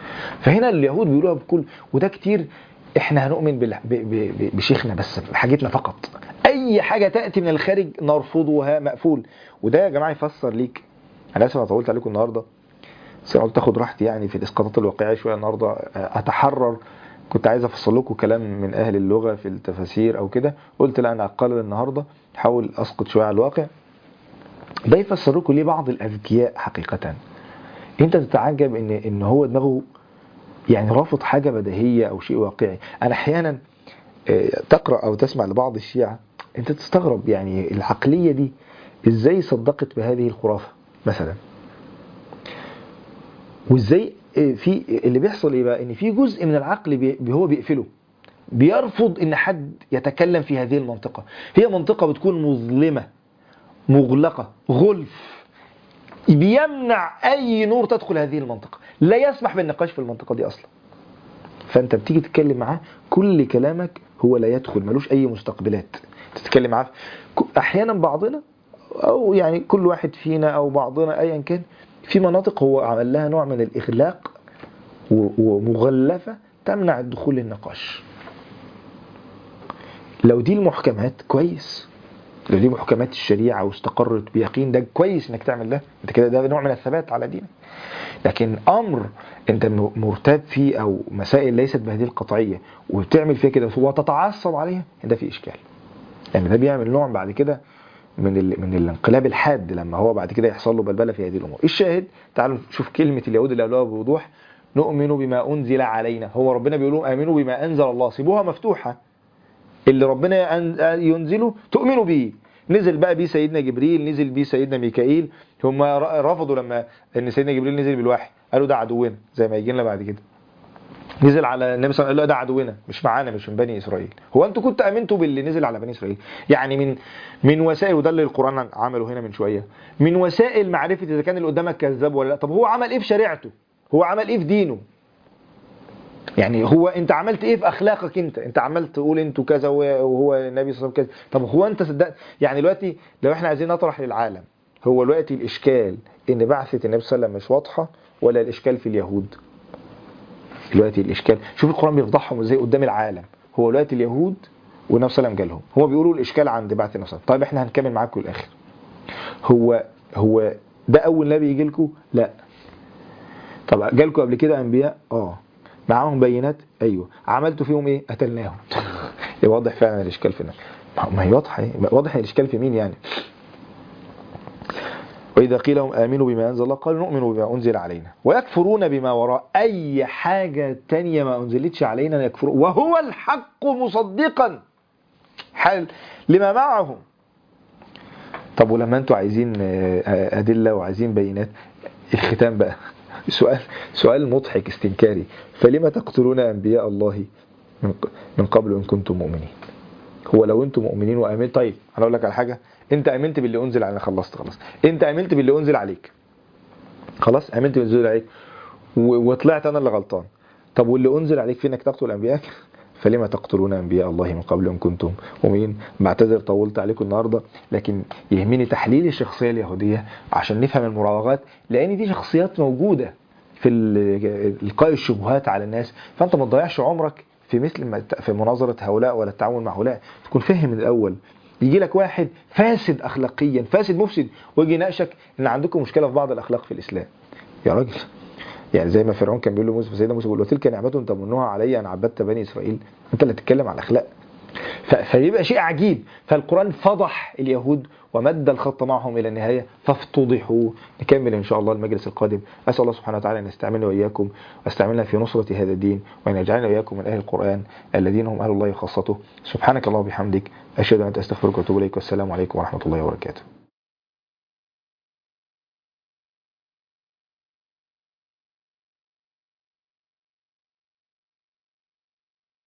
فهنا اليهود بيقولوها بكل وده كتير احنا هنؤمن بال- ب- ب- ب- بشيخنا بس بحاجتنا فقط اي حاجه تاتي من الخارج نرفضها مقفول وده يا جماعه يفسر ليك انا اسف انا طولت عليكم النهارده بس أنا قلت اخد راحتي يعني في الاسقاطات الواقعيه شويه النهارده آه، اتحرر كنت عايز افصل لكم كلام من اهل اللغه في التفاسير او كده قلت لا انا اقلل النهارده احاول اسقط شويه على الواقع ده يفسر لكم ليه بعض الاذكياء حقيقه انت تتعجب ان ان هو دماغه يعني رافض حاجه بديهيه او شيء واقعي انا احيانا آه، تقرا او تسمع لبعض الشيعه انت تستغرب يعني العقليه دي ازاي صدقت بهذه الخرافه مثلا وازاي آه، في اللي بيحصل ايه بقى ان في جزء من العقل بي هو بيقفله بيرفض ان حد يتكلم في هذه المنطقه هي منطقه بتكون مظلمه مغلقه غلف بيمنع اي نور تدخل هذه المنطقه لا يسمح بالنقاش في المنطقه دي اصلا فانت بتيجي تتكلم معاه كل كلامك هو لا يدخل ملوش اي مستقبلات تتكلم معاه ك- احيانا بعضنا او يعني كل واحد فينا او بعضنا ايا كان في مناطق هو عمل لها نوع من الاغلاق و- ومغلفه تمنع الدخول للنقاش لو دي المحكمات كويس لو دي محكمات الشريعه واستقرت بيقين ده كويس انك تعمل ده انت كده ده نوع من الثبات على دينك لكن امر انت م- مرتاب فيه او مسائل ليست بهذه القطعيه وبتعمل فيها كده وتتعصب عليها ده في اشكال يعني ده بيعمل نوع بعد كده من ال... من الانقلاب الحاد لما هو بعد كده يحصل له بلبله في هذه الامور الشاهد تعالوا نشوف كلمه اليهود اللي قالوها بوضوح نؤمن بما انزل علينا هو ربنا بيقول لهم امنوا بما انزل الله سيبوها مفتوحه اللي ربنا أن- ينزله تؤمنوا به نزل بقى بيه سيدنا جبريل نزل بيه سيدنا ميكائيل هم ر- رفضوا لما ان سيدنا جبريل نزل بالوحي قالوا ده عدونا زي ما يجي لنا بعد كده نزل على النبي صلى الله عليه وسلم قال له ده عدونا مش معانا مش من بني اسرائيل هو انتوا كنتوا امنتوا باللي نزل على بني اسرائيل يعني من من وسائل وده اللي القران عمله هنا من شويه من وسائل معرفه اذا كان اللي قدامك كذاب ولا لا طب هو عمل ايه في شريعته هو عمل ايه في دينه يعني هو انت عملت ايه في اخلاقك انت انت عملت تقول انتوا كذا وهو النبي صلى الله عليه وسلم كذا طب هو انت صدقت يعني دلوقتي لو احنا عايزين نطرح للعالم هو دلوقتي الاشكال ان بعثه النبي صلى الله عليه وسلم مش واضحه ولا الاشكال في اليهود دلوقتي الاشكال شوف القران بيفضحهم ازاي قدام العالم هو دلوقتي اليهود والنبي صلى الله عليه وسلم جالهم هو بيقولوا الاشكال عند بعث النبي صلى الله عليه وسلم طيب احنا هنكمل معاكم الاخر هو هو ده اول نبي يجي لكم لا طب جالكم قبل كده انبياء اه معاهم بينات ايوه عملتوا فيهم ايه قتلناهم يبقى واضح فعلا الاشكال في النبي ما- ما هي واضحه ايه واضح الاشكال في مين يعني وإذا قيل لهم آمنوا بما أنزل الله قالوا نؤمن بما أنزل علينا ويكفرون بما وراء أي حاجة تانية ما أنزلتش علينا يكفرون وهو الحق مصدقا حال لما معهم طب ولما أنتوا عايزين آه، أدلة وعايزين بينات الختام بقى سؤال سؤال مضحك استنكاري فلما تقتلون أنبياء الله من ق- من قبل إن كنتم مؤمنين هو لو انتم مؤمنين وامنين طيب انا اقول لك على حاجه انت امنت باللي انزل علينا خلصت خلاص انت امنت باللي انزل عليك خلاص امنت باللي انزل عليك و- وطلعت انا اللي غلطان طب واللي انزل عليك في انك تقتل انبياءك فلما تقتلون انبياء الله من قبل ان كنتم مؤمنين بعتذر طولت عليكم النهارده لكن يهمني تحليل الشخصيه اليهوديه عشان نفهم المراوغات لان دي شخصيات موجوده في ال- القاء الشبهات على الناس فانت ما تضيعش عمرك في مثل ما في مناظره هؤلاء ولا التعامل مع هؤلاء تكون فاهم من الاول يجي لك واحد فاسد اخلاقيا فاسد مفسد ويجي يناقشك ان عندكم مشكله في بعض الاخلاق في الاسلام يا راجل يعني زي ما فرعون كان بيقول لموسى سيدنا موسى بيقول له تلك نعمه تمنها علي ان عبدت بني اسرائيل انت اللي تتكلم على الاخلاق ف- فيبقى شيء عجيب فالقرآن فضح اليهود ومد الخط معهم إلى النهاية فافتضحوا نكمل إن شاء الله المجلس القادم أسأل الله سبحانه وتعالى أن يستعملنا وإياكم ويستعملنا في نصرة هذا الدين وأن يجعلنا وإياكم من أهل القرآن الذين هم أهل الله وخاصته سبحانك الله وبحمدك أشهد أن لا إله إلا أنت أستغفرك وأتوب إليك والسلام عليكم ورحمة الله وبركاته